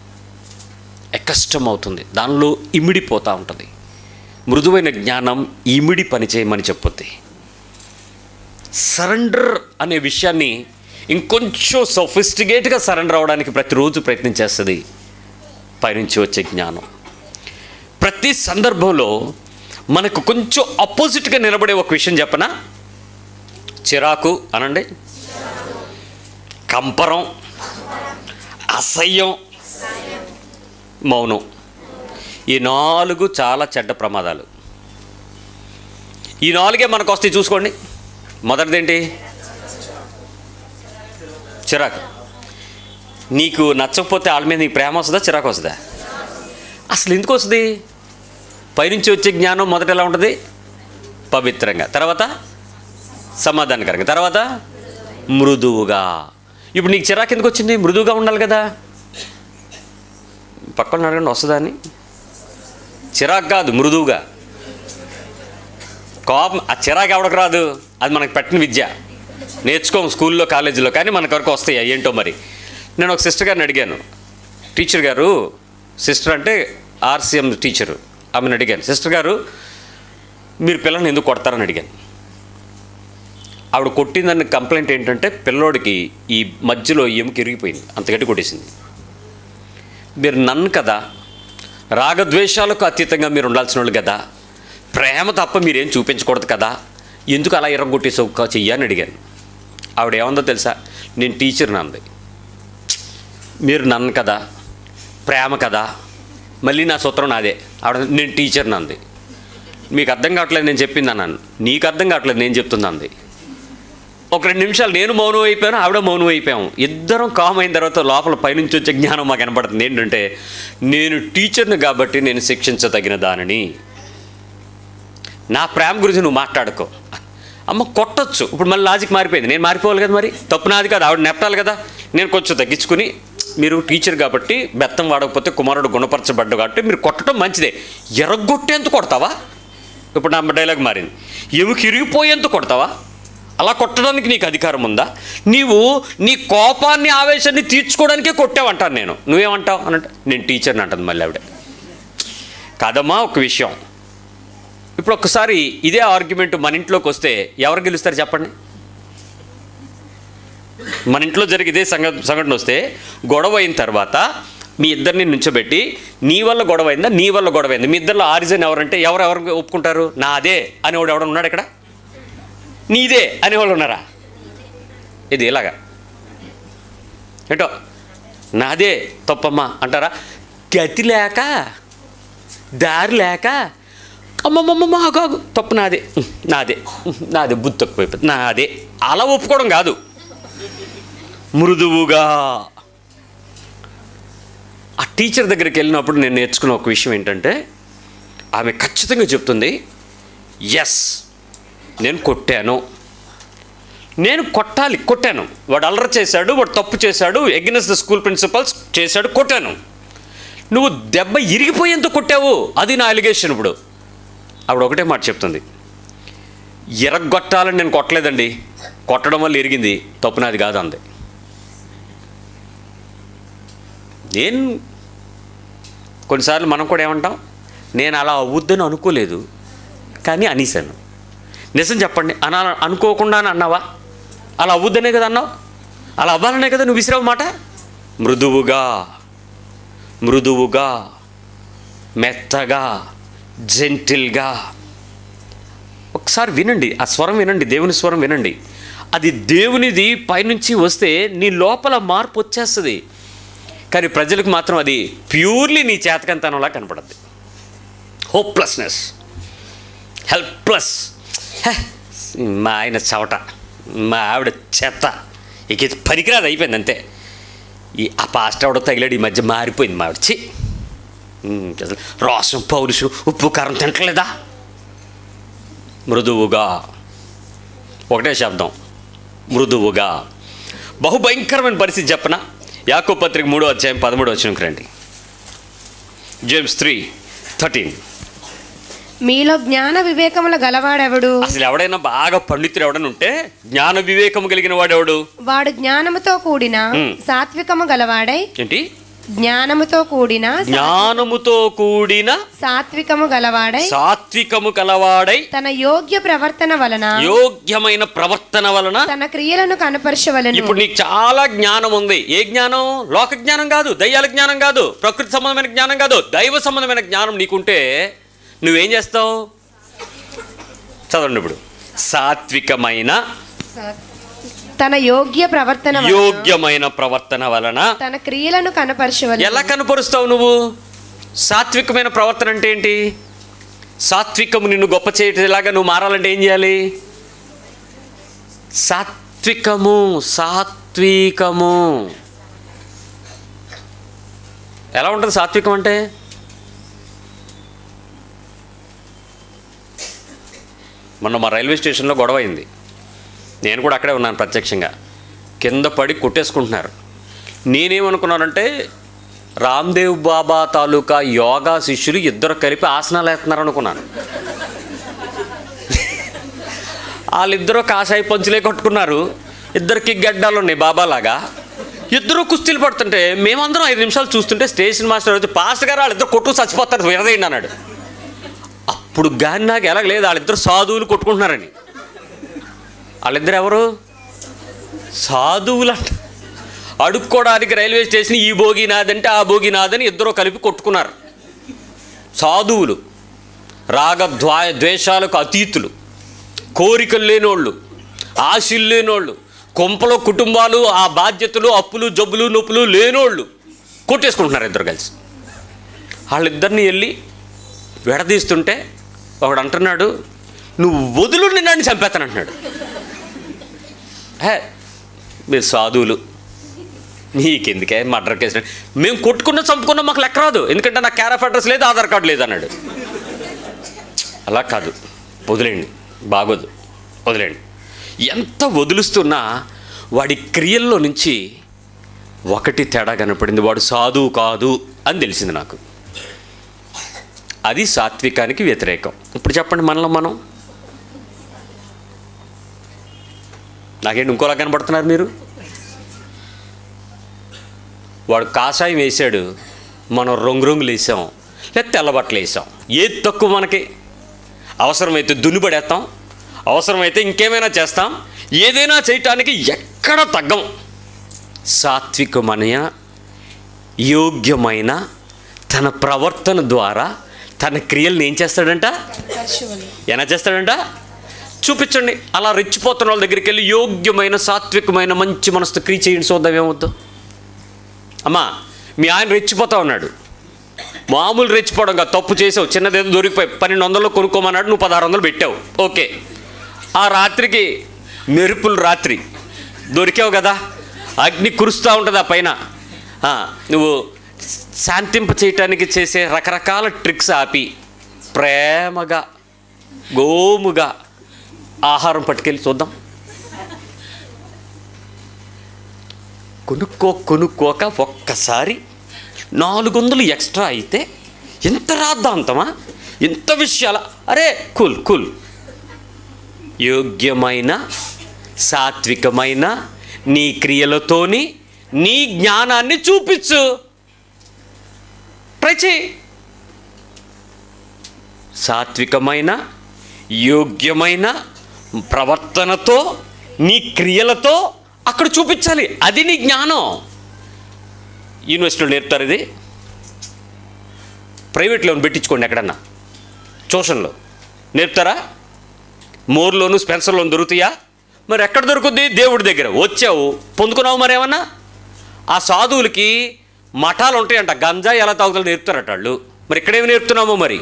కష్టం అవుతుంది దానిలో ఇమిడిపోతూ ఉంటుంది మృదువైన జ్ఞానం ఇమిడి పని చేయమని చెప్పుద్ది సరెండర్ అనే విషయాన్ని ఇంకొంచెం సొఫిస్టికేట్గా సరెండర్ అవ్వడానికి ప్రతిరోజు ప్రయత్నం చేస్తుంది పైనుంచి వచ్చే జ్ఞానం ప్రతి సందర్భంలో మనకు కొంచెం అపోజిట్గా నిలబడే ఒక విషయం చెప్పనా చిరాకు అనండి కంపరం అసహ్యం మౌనం ఈ నాలుగు చాలా చెడ్డ ప్రమాదాలు ఈ నాలుగే మనకు వస్తాయి చూసుకోండి మొదటిదేంటి చిరాకు నీకు నచ్చకపోతే వాళ్ళ మీద నీకు ప్రేమ వస్తుందా చిరాకు వస్తుందా అసలు ఎందుకు వస్తుంది పైనుంచి వచ్చే జ్ఞానం మొదట ఎలా ఉంటుంది పవిత్రంగా తర్వాత సమాధానకరంగా తర్వాత మృదువుగా ఇప్పుడు నీకు చిరాకు ఎందుకు వచ్చింది మృదువుగా ఉండాలి కదా పక్కన అడగండి వస్తుందా అని చిరాకు కాదు మృదువుగా కోపం ఆ చిరాకు ఎవడకు రాదు అది మనకు పెట్టిన విద్య నేర్చుకోం స్కూల్లో కాలేజీలో కానీ మనకు వరకు వస్తాయి అవి ఏంటో మరి నేను ఒక సిస్టర్ గారిని అడిగాను టీచర్ గారు సిస్టర్ అంటే ఆర్సీఎం టీచరు ఆమెను అడిగాను సిస్టర్ గారు మీరు పిల్లల్ని ఎందుకు కొడతారని అడిగాను ఆవిడ కొట్టిందని కంప్లైంట్ ఏంటంటే పిల్లోడికి ఈ మధ్యలో ఎముక ఇరిగిపోయింది అంత గట్టి కొట్టేసింది మీరు నన్ను కదా రాగద్వేషాలకు అతీతంగా మీరు ఉండాల్సిన వాళ్ళు కదా ప్రేమ తప్ప మీరేం చూపించకూడదు కదా ఎందుకు అలా ఇరగొట్టి సౌక చెయ్యని అడిగాను ఆవిడ ఏమందో తెలుసా నేను టీచర్ని అంది మీరు నన్ను కదా ప్రేమ కదా మళ్ళీ నా సూత్రం నాదే ఆవిడ నేను టీచర్ని అంది మీకు అర్థం కావట్లేదు నేను చెప్పింది అన్నాను నీకు అర్థం కావట్లేదు నేను చెప్తుంది అంది ఒక రెండు నిమిషాలు నేను మౌనం అయిపోయాను ఆవిడ మౌనం అయిపోయాము ఇద్దరం కామ్ అయిన తర్వాత లోపల పైనుంచి వచ్చే జ్ఞానం మాకు కనపడుతుంది ఏంటంటే నేను టీచర్ని కాబట్టి నేను శిక్షించదగిన దానిని నా ప్రేమ గురించి నువ్వు మాట్లాడుకో అమ్మ కొట్టొచ్చు ఇప్పుడు మళ్ళీ లాజిక్ మారిపోయింది నేను మారిపోవాలి కదా మరి తప్పు నాది కాదు ఆవిడ నెప్పాలి కదా నేను కొంచెం తగ్గించుకుని మీరు టీచర్ కాబట్టి బెత్తం వాడకపోతే కుమారుడు గుణపరచబడ్డు కాబట్టి మీరు కొట్టడం మంచిదే ఎరగొట్టేంత కొడతావా ఇప్పుడు నా డైలాగ్ మారింది ఎముక ఇరిగిపోయేంత కొడతావా అలా కొట్టడానికి నీకు అధికారం ఉందా నీవు నీ కోపాన్ని ఆవేశాన్ని తీర్చుకోవడానికే కొట్టావంటాను నేను నువ్వేమంటావు అని అంటే నేను టీచర్ని అంటుంది మళ్ళీ ఆవిడ కాదమ్మా ఒక విషయం ఇప్పుడు ఒక్కసారి ఇదే ఆర్గ్యుమెంట్ మన ఇంట్లోకి వస్తే ఎవరు గెలుస్తారు చెప్పండి మన ఇంట్లో జరిగే ఇదే సంఘ సంఘటన వస్తే గొడవ అయిన తర్వాత మీ ఇద్దరిని నుంచోబెట్టి నీ వల్ల గొడవ అయిందా నీ వల్ల గొడవ అయింది మీ ఇద్దరిలో ఆరిజన్ ఎవరంటే ఎవరు ఎవరు ఒప్పుకుంటారు నాదే అనేవాడు ఎవడ ఉన్నాడు ఇక్కడ నీదే అనేవాళ్ళు ఉన్నారా ఇది ఇలాగా ఏంటో నాదే తప్పమ్మా అంటారా గతి లేక దారి లేక అమ్మమ్మమ్మ ఆగాగు తప్పు నాదే ఉహ్, నాదే ఉహ్, నాదే బుద్ధి తక్కువైపోయింది నాదే అలా ఒప్పుకోవడం కాదు మృదువుగా ఆ టీచర్ దగ్గరికి వెళ్ళినప్పుడు నేను నేర్చుకున్న ఒక విషయం ఏంటంటే ఆమె ఖచ్చితంగా చెప్తుంది ఎస్ నేను కొట్టాను నేను కొట్టాలి కొట్టాను వాడు అల్లరి చేశాడు వాడు తప్పు చేశాడు ఎగ్నెస్ ద స్కూల్ ప్రిన్సిపల్స్ చేశాడు కొట్టాను నువ్వు దెబ్బ ఇరిగిపోయేంత కొట్టావు అది నా అలిగేషన్ ఇప్పుడు ఆవిడ ఒకటే మాట చెప్తుంది ఎరగొట్టాలని నేను కొట్టలేదండి కొట్టడం వల్ల ఇరిగింది తప్పు నాది కాదు అంది నేను కొన్నిసార్లు మనం కూడా ఏమంటాం నేను అలా అవ్వద్దని అనుకోలేదు కానీ అనేసాను నిజం చెప్పండి అనా అనుకోకుండా అని అన్నావా అలా అవ్వద్దనే కదా అన్నావు అలా అవ్వాలనే కదా నువ్వు విసిరావు మాట మృదువుగా మృదువుగా మెత్తగా జెంటిల్గా ఒకసారి వినండి ఆ స్వరం వినండి దేవుని స్వరం వినండి అది దేవునిది పైనుంచి వస్తే నీ లోపల మార్పు వచ్చేస్తుంది కానీ ప్రజలకు మాత్రం అది ప్యూర్లీ నీ చేతకంతనంలా కనపడద్ది హోప్లెస్నెస్ హెల్ప్లెస్ మా ఆయన చవట మా ఆవిడ చెత్త ఇక ఇది పనికిరాదు అయిపోయింది అంతే ఈ ఆ పాస్ట్ ఆవిడ తగిలాడు ఈ మధ్య మారిపోయింది మా ఆవిడ చి ఉమ్, అసలు రోసం పౌరుషం ఉప్పు కారం తింటలేదా మృదువుగా ఒకటే శబ్దం మృదువుగా బహుభయంకరమైన పరిస్థితి చెప్పన యాకో పత్రిక మూడో అధ్యాయం పదమూడు వచ్చినకి రండి జేమ్స్ త్రీ థర్టీన్ మీలో జ్ఞాన వివేకముల గలవాడెవడు అసలు ఎవడైనా బాగా పండితుడు ఎవడైనా ఉంటే జ్ఞాన వివేకము కలిగిన వాడెవడు వాడు జ్ఞానముతో కూడిన మ్. సాత్వికము గలవాడై ఏంటి జ్ఞానముతో కూడిన జ్ఞానముతో కూడిన సాత్వికము గలవాడై సాత్వికము కలవాడై తన యోగ్య ప్రవర్తన వలన యోగ్యమైన ప్రవర్తన వలన తన క్రియలను కనపరచవలను ఇప్పుడు నీకు చాలా జ్ఞానం ఉంది ఏ జ్ఞానం లోక జ్ఞానం కాదు దయ్యాల జ్ఞానం కాదు ప్రకృతి సంబంధమైన జ్ఞానం కాదు దైవ సంబంధమైన జ్ఞానం నీకుంటే నువ్వేం చేస్తావు చదవండి ఇప్పుడు సాత్వికమైన తన యోగ్య ప్రవర్తన వలన యోగ్యమైన ప్రవర్తన వలన తన క్రియలను కనపరచవలను ఎలా కనపరుస్తావు నువ్వు సాత్వికమైన ప్రవర్తన అంటే ఏంటి సాత్వికము నిన్ను గొప్ప చేయటలాగా నువ్వు మారాలంటే ఏం చేయాలి సాత్వికము సాత్వికము ఎలా ఉంటుంది సాత్వికం అంటే మొన్న మా రైల్వే స్టేషన్లో గొడవ అయింది నేను కూడా అక్కడే ఉన్నాను ప్రత్యక్షంగా కింద పడి కొట్టేసుకుంటున్నారు నేనేమనుకున్నానంటే రామ్దేవ్ బాబా తాలూకా యోగా శిష్యులు ఇద్దరు కలిపి ఆసనాలు వేస్తున్నారు అనుకున్నాను వాళ్ళిద్దరూ కాషాయి పంచులే కట్టుకున్నారు ఇద్దరికి గడ్డాలు ఉన్నాయి బాబాలాగా ఇద్దరు కుస్తీలు పడుతుంటే మేమందరం ఐదు నిమిషాలు చూస్తుంటే స్టేషన్ మాస్టర్ వచ్చి పాస్టర్ గారు వాళ్ళిద్దరు కొట్టు చచ్చిపోతారు విరదేయండి అన్నాడు అప్పుడు కానీ నాకు ఎలాగ లేదు వాళ్ళిద్దరు సాధువులు కొట్టుకుంటున్నారని వాళ్ళిద్దరు ఎవరు సాధువులు అంట అడుక్కోవడానికి రైల్వే స్టేషన్ ఈ భోగి నాదంటే ఆ భోగి నాదని ఇద్దరు కలిపి కొట్టుకున్నారు సాధువులు రాగ ద్వా ద్వేషాలకు అతీతులు కోరికలు లేనోళ్ళు ఆశలు లేనోళ్ళు కొంపలో కుటుంబాలు ఆ బాధ్యతలు అప్పులు జబ్బులు నొప్పులు లేనోళ్ళు కొట్టేసుకుంటున్నారు ఇద్దరు కలిసి వాళ్ళిద్దరిని వెళ్ళి విడదీస్తుంటే ఒకడు అంటున్నాడు నువ్వు వదులు నిన్నాన్ని చంపేస్తాను అంటున్నాడు హే మీరు సాధువులు నీకెందుకే మర్డర్ కేసు మేము కొట్టుకున్న చంపుకున్నా మాకు లెక్క రాదు ఎందుకంటే నాకు క్యారఫ్ అడ్రస్ లేదు ఆధార్ కార్డు లేదు అన్నాడు అలా కాదు వదిలేండి బాగోదు వదిలేండి ఎంత వదులుస్తున్నా వాడి క్రియల్లో నుంచి ఒకటి తేడా కనపడింది వాడు సాధువు కాదు అని తెలిసింది నాకు అది సాత్వికానికి వ్యతిరేకం ఇప్పుడు చెప్పండి మనలో మనం నాకేంటి ఇంకోలా కనబడుతున్నారు మీరు వాడు కాషాయం వేసాడు మనం రంగు రంగులు వేసాం లేదా తెల్లబట్టలు వేసాం ఏది తక్కువ మనకి అవసరమైతే దున్నుబడేస్తాం అవసరమైతే ఇంకేమైనా చేస్తాం ఏదైనా చేయటానికి ఎక్కడ తగ్గం సాత్వికమైన యోగ్యమైన తన ప్రవర్తన ద్వారా తన క్రియలను ఏం చేస్తాడంట కనపరచవలను ఎలా చేస్తాడంట చూపించండి అలా రెచ్చిపోతున్న వాళ్ళ దగ్గరికి వెళ్ళి యోగ్యమైన సాత్వికమైన మంచి మనసుతో క్రియ చేయండి చూద్దాం ఏమవుద్దు అమ్మా మీ ఆయన రెచ్చిపోతా ఉన్నాడు మామూలు రెచ్చిపోవడం కాదు తప్పు చేసావు చిన్నదేదో దొరికిపోయి పన్నెండు వందలు కొనుక్కోమన్నాడు నువ్వు పదహారు వందలు పెట్టావు ఓకే ఆ రాత్రికి మెరుపులు రాత్రి దొరికావు కదా అగ్ని కురుస్తూ ఉంటుంది ఆ పైన ఆ, నువ్వు శాంతింప చేయటానికి చేసే రకరకాల ట్రిక్స్ ఆపి ప్రేమగా గోముగా ఆహారం పట్టుకెళ్ళి చూద్దాం కొనుక్కో కొనుక్కోక ఒక్కసారి నాలుగు వందలు ఎక్స్ట్రా అయితే ఎంత రాద్దాంతమా ఎంత విషయాల అరే కుల్ కుల్ యోగ్యమైన సాత్వికమైన నీ క్రియలతోని నీ జ్ఞానాన్ని చూపించు ట్రై చేయి సాత్వికమైన యోగ్యమైన ప్రవర్తనతో నీ క్రియలతో అక్కడ చూపించాలి అది నీ జ్ఞానం యూనివర్సిటీలో నేర్పుతారు ఇది ప్రైవేట్లో పెట్టించుకోండి ఎక్కడన్నా ట్యూషన్లో నేర్పుతారా మోర్లోను స్పెన్సర్లోను దొరుకుతాయా మరి ఎక్కడ దొరుకుద్ది దేవుడి దగ్గర వచ్చావు పొందుకున్నావు మరి ఏమన్నా ఆ సాధువులకి మఠాలు ఉంటాయంట గంజాయి ఎలా తాగుతాలో నేర్పుతారట వాళ్ళు మరి ఇక్కడేమి నేర్పుతున్నామో మరి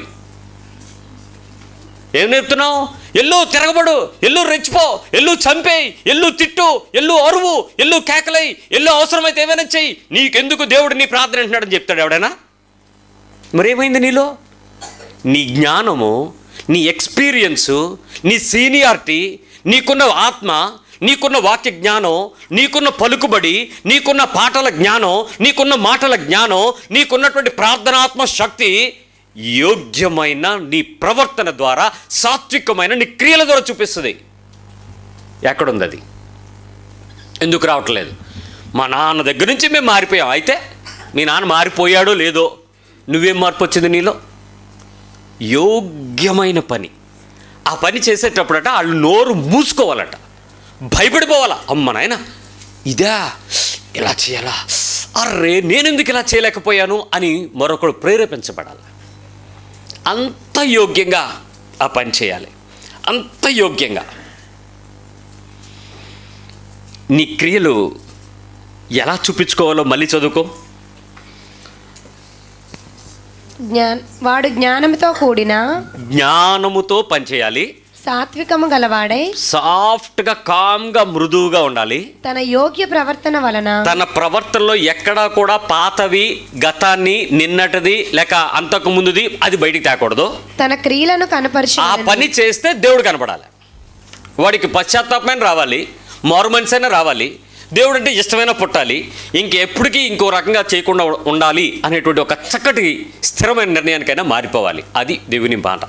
ఏం నేర్పుతున్నావు ఎల్లు తిరగబడు ఎల్లు రెచ్చిపో ఎల్లు చంపేయి ఎల్లు తిట్టు ఎల్లు అరువు ఎల్లు కేకలై ఎల్లు అవసరమైతే ఏమైనా చెయ్యి నీకెందుకు దేవుడు నీ ప్రార్థన అంటున్నాడని చెప్తాడు ఎవడైనా మరేమైంది నీలో నీ జ్ఞానము నీ ఎక్స్పీరియన్సు నీ సీనియారిటీ నీకున్న ఆత్మ నీకున్న వాక్య జ్ఞానం నీకున్న పలుకుబడి నీకున్న పాటల జ్ఞానం నీకున్న మాటల జ్ఞానం నీకున్నటువంటి ప్రార్థనాత్మ శక్తి యోగ్యమైన నీ ప్రవర్తన ద్వారా సాత్వికమైన నీ క్రియల ద్వారా చూపిస్తుంది ఎక్కడుంది అది ఎందుకు రావట్లేదు మా నాన్న దగ్గర నుంచి మేము మారిపోయాం అయితే మీ నాన్న మారిపోయాడో లేదో నువ్వేం మార్పు వచ్చింది నీలో యోగ్యమైన పని ఆ పని చేసేటప్పుడట వాళ్ళు నోరు మూసుకోవాలట భయపడిపోవాలా అమ్మ నాయన ఇదా ఇలా చేయాలా అర్రే నేనెందుకు ఇలా చేయలేకపోయాను అని మరొకడు ప్రేరేపించబడాలి అంత యోగ్యంగా ఆ పని చేయాలి అంత యోగ్యంగా నీ క్రియలు ఎలా చూపించుకోవాలో మళ్ళీ చదువుకో జ్ఞాన్ వాడు జ్ఞానంతో కూడిన జ్ఞానముతో పనిచేయాలి సాత్వికము గలవాడై సాఫ్ట్గా కామ్గా మృదువుగా ఉండాలి తన యోగ్య ప్రవర్తన వలన తన ప్రవర్తనలో ఎక్కడా కూడా పాతవి గతాన్ని నిన్నటిది లేక అంతకు ముందుది అది బయటికి తేకూడదు తన క్రియలను ఆ కనపరచు పని చేస్తే దేవుడు కనపడాలి వాడికి పశ్చాత్తాపమైన రావాలి మారు మనసైనా రావాలి దేవుడు అంటే ఇష్టమైన పుట్టాలి ఇంకెప్పటికీ ఇంకో రకంగా చేయకుండా ఉండాలి అనేటువంటి ఒక చక్కటి స్థిరమైన నిర్ణయానికైనా మారిపోవాలి అది దేవుని మాట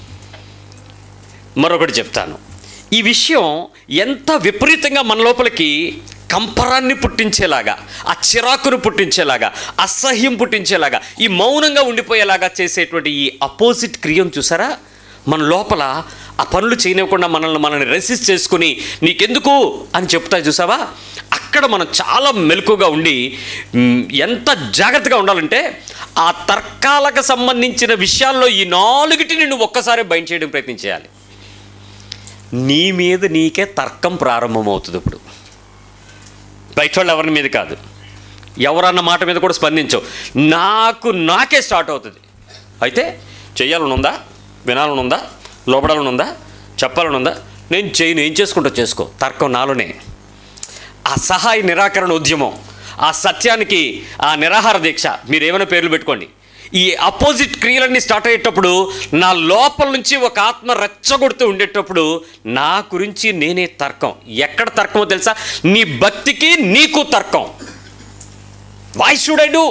మరొకటి చెప్తాను ఈ విషయం ఎంత విపరీతంగా మన లోపలికి కంపరాన్ని పుట్టించేలాగా ఆ చిరాకును పుట్టించేలాగా అసహ్యం పుట్టించేలాగా ఈ మౌనంగా ఉండిపోయేలాగా చేసేటువంటి ఈ అపోజిట్ క్రియం చూసారా మన లోపల ఆ పనులు చేయనివ్వకుండా మనల్ని మనల్ని రెసిస్ట్ చేసుకుని నీకెందుకు అని చెప్తా చూసావా అక్కడ మనం చాలా మెలకుగా ఉండి మ్, ఎంత జాగ్రత్తగా ఉండాలంటే ఆ తర్కాలకు సంబంధించిన విషయాల్లో ఈ నాలుగిటిని నువ్వు ఒక్కసారి బయట చేయడం ప్రయత్నం చేయాలి నీ మీద నీకే తర్కం ప్రారంభమవుతుంది ఇప్పుడు బయట వాళ్ళు ఎవరి మీద కాదు ఎవరన్న మాట మీద కూడా స్పందించవు నాకు నాకే స్టార్ట్ అవుతుంది అయితే చెయ్యాలని ఉందా వినాలని ఉందా లోపడాలని ఉందా చెప్పాలని ఉందా నేను చేయను ఏం చేసుకుంటా చేసుకో తర్కం నాలోనే ఆ సహాయ నిరాకరణ ఉద్యమం ఆ సత్యానికి ఆ నిరాహార దీక్ష మీరు ఏమైనా పేర్లు పెట్టుకోండి ఈ అపోజిట్ క్రియలన్నీ స్టార్ట్ అయ్యేటప్పుడు నా లోపల నుంచి ఒక ఆత్మ రెచ్చగొడుతూ ఉండేటప్పుడు నా గురించి నేనే తర్కం ఎక్కడ తర్కమో తెలుసా నీ భక్తికి నీకు తర్కం వై షుడ్ ఐ డూ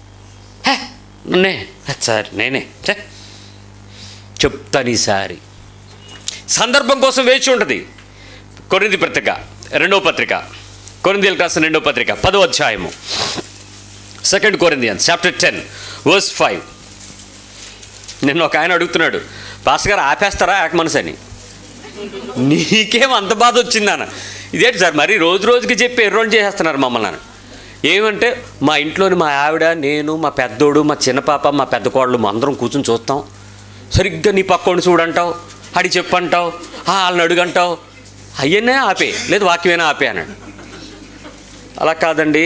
నే సార్ నేనే ఛే. చెప్తాను ఈసారి సందర్భం కోసం వేచి ఉంటుంది కొరింది పత్రిక రెండో పత్రిక కొరిందీలకు రాసిన రెండో పత్రిక పదో అధ్యాయము second Corinthians chapter ten verse five నిన్న ఒక ఆయన అడుగుతున్నాడు పాస్టర్ గారు ఆపేస్తారా ఏక మనసు అని నీకేం అంత బాధ వచ్చిందన్న ఇదేంటి సార్ మరి రోజు రోజుకి చెప్పి ఎర్రోళ్ళు చేసేస్తున్నారు మమ్మల్ని అని ఏమంటే మా ఇంట్లోని మా ఆవిడ నేను మా పెద్దోడు మా చిన్న పాప మా పెద్ద కోడలు మా అందరం కూర్చొని చూస్తాం సరిగ్గా నీ పక్కోడిని చూడంటావు అడి చెప్పంటావు "ఆ, వాళ్ళని అడుగంటావు అయ్యనే ఆపే లేదు వాక్యమైనా ఆపే అన్నాడు అలా కాదండి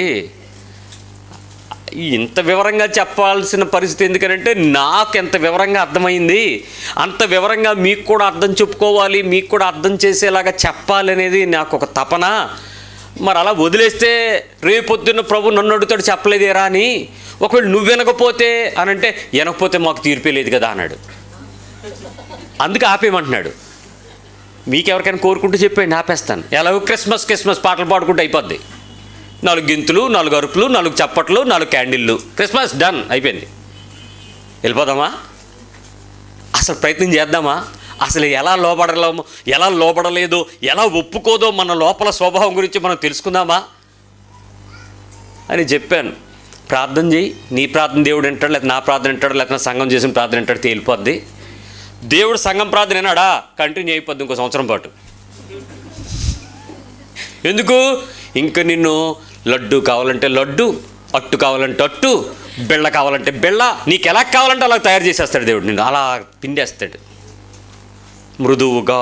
ఇంత వివరంగా చెప్పాల్సిన పరిస్థితి ఎందుకనంటే నాకు ఎంత వివరంగా అర్థమైంది అంత వివరంగా మీకు కూడా అర్థం చెప్పుకోవాలి మీకు కూడా అర్థం చేసేలాగా చెప్పాలనేది నాకు ఒక తపన మరి అలా వదిలేస్తే రేపొద్దున్న ప్రభు నన్ను అడుగుతాడు చెప్పలేదేరా అని ఒకవేళ నువ్వు వినకపోతే అని అంటే వినకపోతే మాకు తీర్పే లేదు కదా అన్నాడు అందుకే ఆపేయమంటున్నాడు మీకెవరికైనా కోరుకుంటూ చెప్పండి ఆపేస్తాను ఎలాగో క్రిస్మస్ క్రిస్మస్ పాటలు పాడుకుంటూ అయిపోద్ది నాలుగు గింతులు నాలుగు అరుపులు నాలుగు చప్పట్లు నాలుగు క్యాండిళ్ళు క్రిస్మస్ డన్ అయిపోయింది వెళ్ళిపోదామా అసలు ప్రయత్నం చేద్దామా అసలు ఎలా లోపడలేమో ఎలా లోపడలేదు ఎలా ఒప్పుకోదో మన లోపల స్వభావం గురించి మనం తెలుసుకుందామా అని చెప్పాను ప్రార్థన చేయి నీ ప్రార్థన దేవుడు వింటాడు లేకపోతే నా ప్రార్థన వింటాడు లేకపోతే నా సంఘం చేసిన ప్రార్థన వింటాడు తేలిపోద్ది దేవుడు సంఘం ప్రార్థన వినాడా కంటిన్యూ అయిపోద్ది ఇంకో సంవత్సరం పాటు ఎందుకు ఇంక నిన్ను లడ్డు కావాలంటే లడ్డు అట్టు కావాలంటే అట్టు బెళ్ళ కావాలంటే బెళ్ళ నీకు ఎలా కావాలంటే అలా తయారు చేసేస్తాడు దేవుడు నిన్ను అలా పిండేస్తాడు మృదువుగా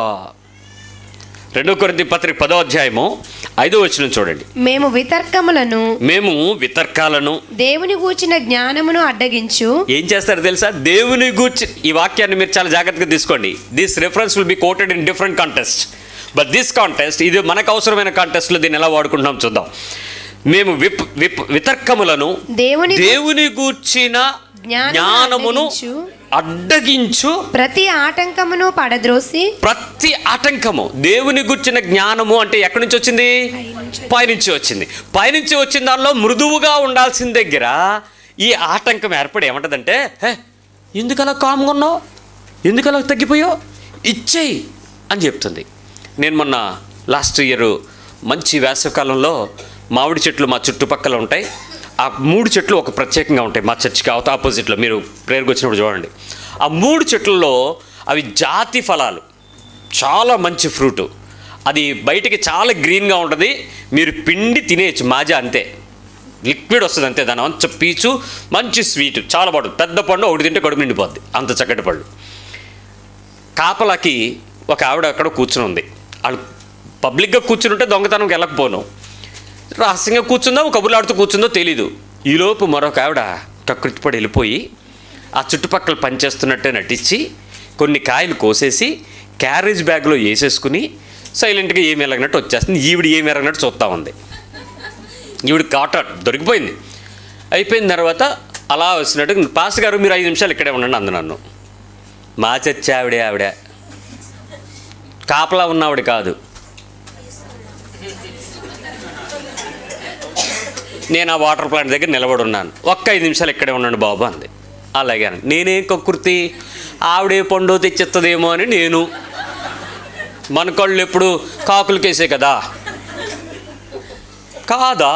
రెండో కొరింథీ పత్రిక పదో అధ్యాయము ఐదో వచనం చూడండి మేము వితర్కములను మేము వితర్కాలను దేవుని గూర్చిన జ్ఞానమును అడ్డగించు ఏం చేస్తారు తెలుసా దేవుని గూర్చి ఈ వాక్యాన్ని మీరు చాలా జాగ్రత్తగా తీసుకోండి this reference will be quoted in different context but this context ఇది మనకు అవసరమైన కాంటెస్ట్లో దీన్ని ఎలా వాడుకుంటున్నాం చూద్దాం మేము విప్ విప్ వితర్కములను దేవుని దేవుని గూర్చిన జ్ఞానమును జ్ఞానమును అడ్డగించు. అడ్డగించు ప్రతి ఆటంకమును పడద్రోసి ప్రతి ఆటంకము దేవుని గుర్చిన జ్ఞానము అంటే ఎక్కడి నుంచి వచ్చింది పైనుంచి వచ్చింది పైనుంచి వచ్చిన దానిలో మృదువుగా ఉండాల్సిన దగ్గర ఈ ఆటంకం ఏర్పడి ఏమంటదంటే హే ఎందుకలా కామ్గా ఉన్నావు ఎందుకలా తగ్గిపోయావు ఇచ్చేయి అని చెప్తుంది నేను మొన్న లాస్ట్ ఇయర్ మంచి వేసవికాలంలో మామిడి చెట్లు మా చుట్టుపక్కల ఉంటాయి ఆ మూడు చెట్లు ఒక ప్రత్యేకంగా ఉంటాయి మా చర్చికి అవత ఆపోజిట్లో మీరు ప్రేయర్కి వచ్చినప్పుడు చూడండి ఆ మూడు చెట్లలో అవి జాతి ఫలాలు చాలా మంచి ఫ్రూట్ అది బయటికి చాలా గ్రీన్గా ఉంటుంది మీరు పిండి తినేయచ్చు మాజా అంతే లిక్విడ్ వస్తుంది అంతే దాని మంచి పీచు మంచి స్వీట్ చాలా బాగుంటుంది పెద్ద పండు ఒకటి తింటే కడుపు నిండిపోద్ది అంత చక్కటి పళ్ళు కాపలాకి ఒక ఆవిడ అక్కడ కూర్చుని ఉంది వాళ్ళు పబ్లిక్గా కూర్చుని ఉంటే దొంగతనంకి వెళ్ళకపోను రహస్యంగా కూర్చుందో కబుర్లు ఆడుతూ కూర్చుందో తెలీదు ఈలోపు మరొక ఆవిడ కకృతిపడి వెళ్ళిపోయి ఆ చుట్టుపక్కల పనిచేస్తున్నట్టే నటించి కొన్ని కాయలు కోసేసి క్యారేజ్ బ్యాగ్లో వేసేసుకుని సైలెంట్గా ఏమి ఎరగనట్టు వచ్చేస్తుంది ఈవిడ ఏమి ఎరగనట్టు చూస్తూ ఉంది ఈవిడ కాట దొరికిపోయింది అయిపోయిన తర్వాత అలా వచ్చినట్టు పాస్ గారు మీరు ఐదు నిమిషాలు ఇక్కడే ఉండండి అంది నన్ను మా చర్చ ఆవిడే ఆవిడ కాపలా ఉన్నవాడు కాదు నేను ఆ వాటర్ ప్లాంట్ దగ్గర నిలబడి ఉన్నాను ఒక్క ఐదు నిమిషాలు ఇక్కడే ఉన్నాను బాబు అంది అలాగే అని నేనేం కక్కుర్తి ఆవిడే పండు తెచ్చిస్తుందేమో అని నేను మన కళ్ళు ఎప్పుడు కాకులకేసే కదా కాదా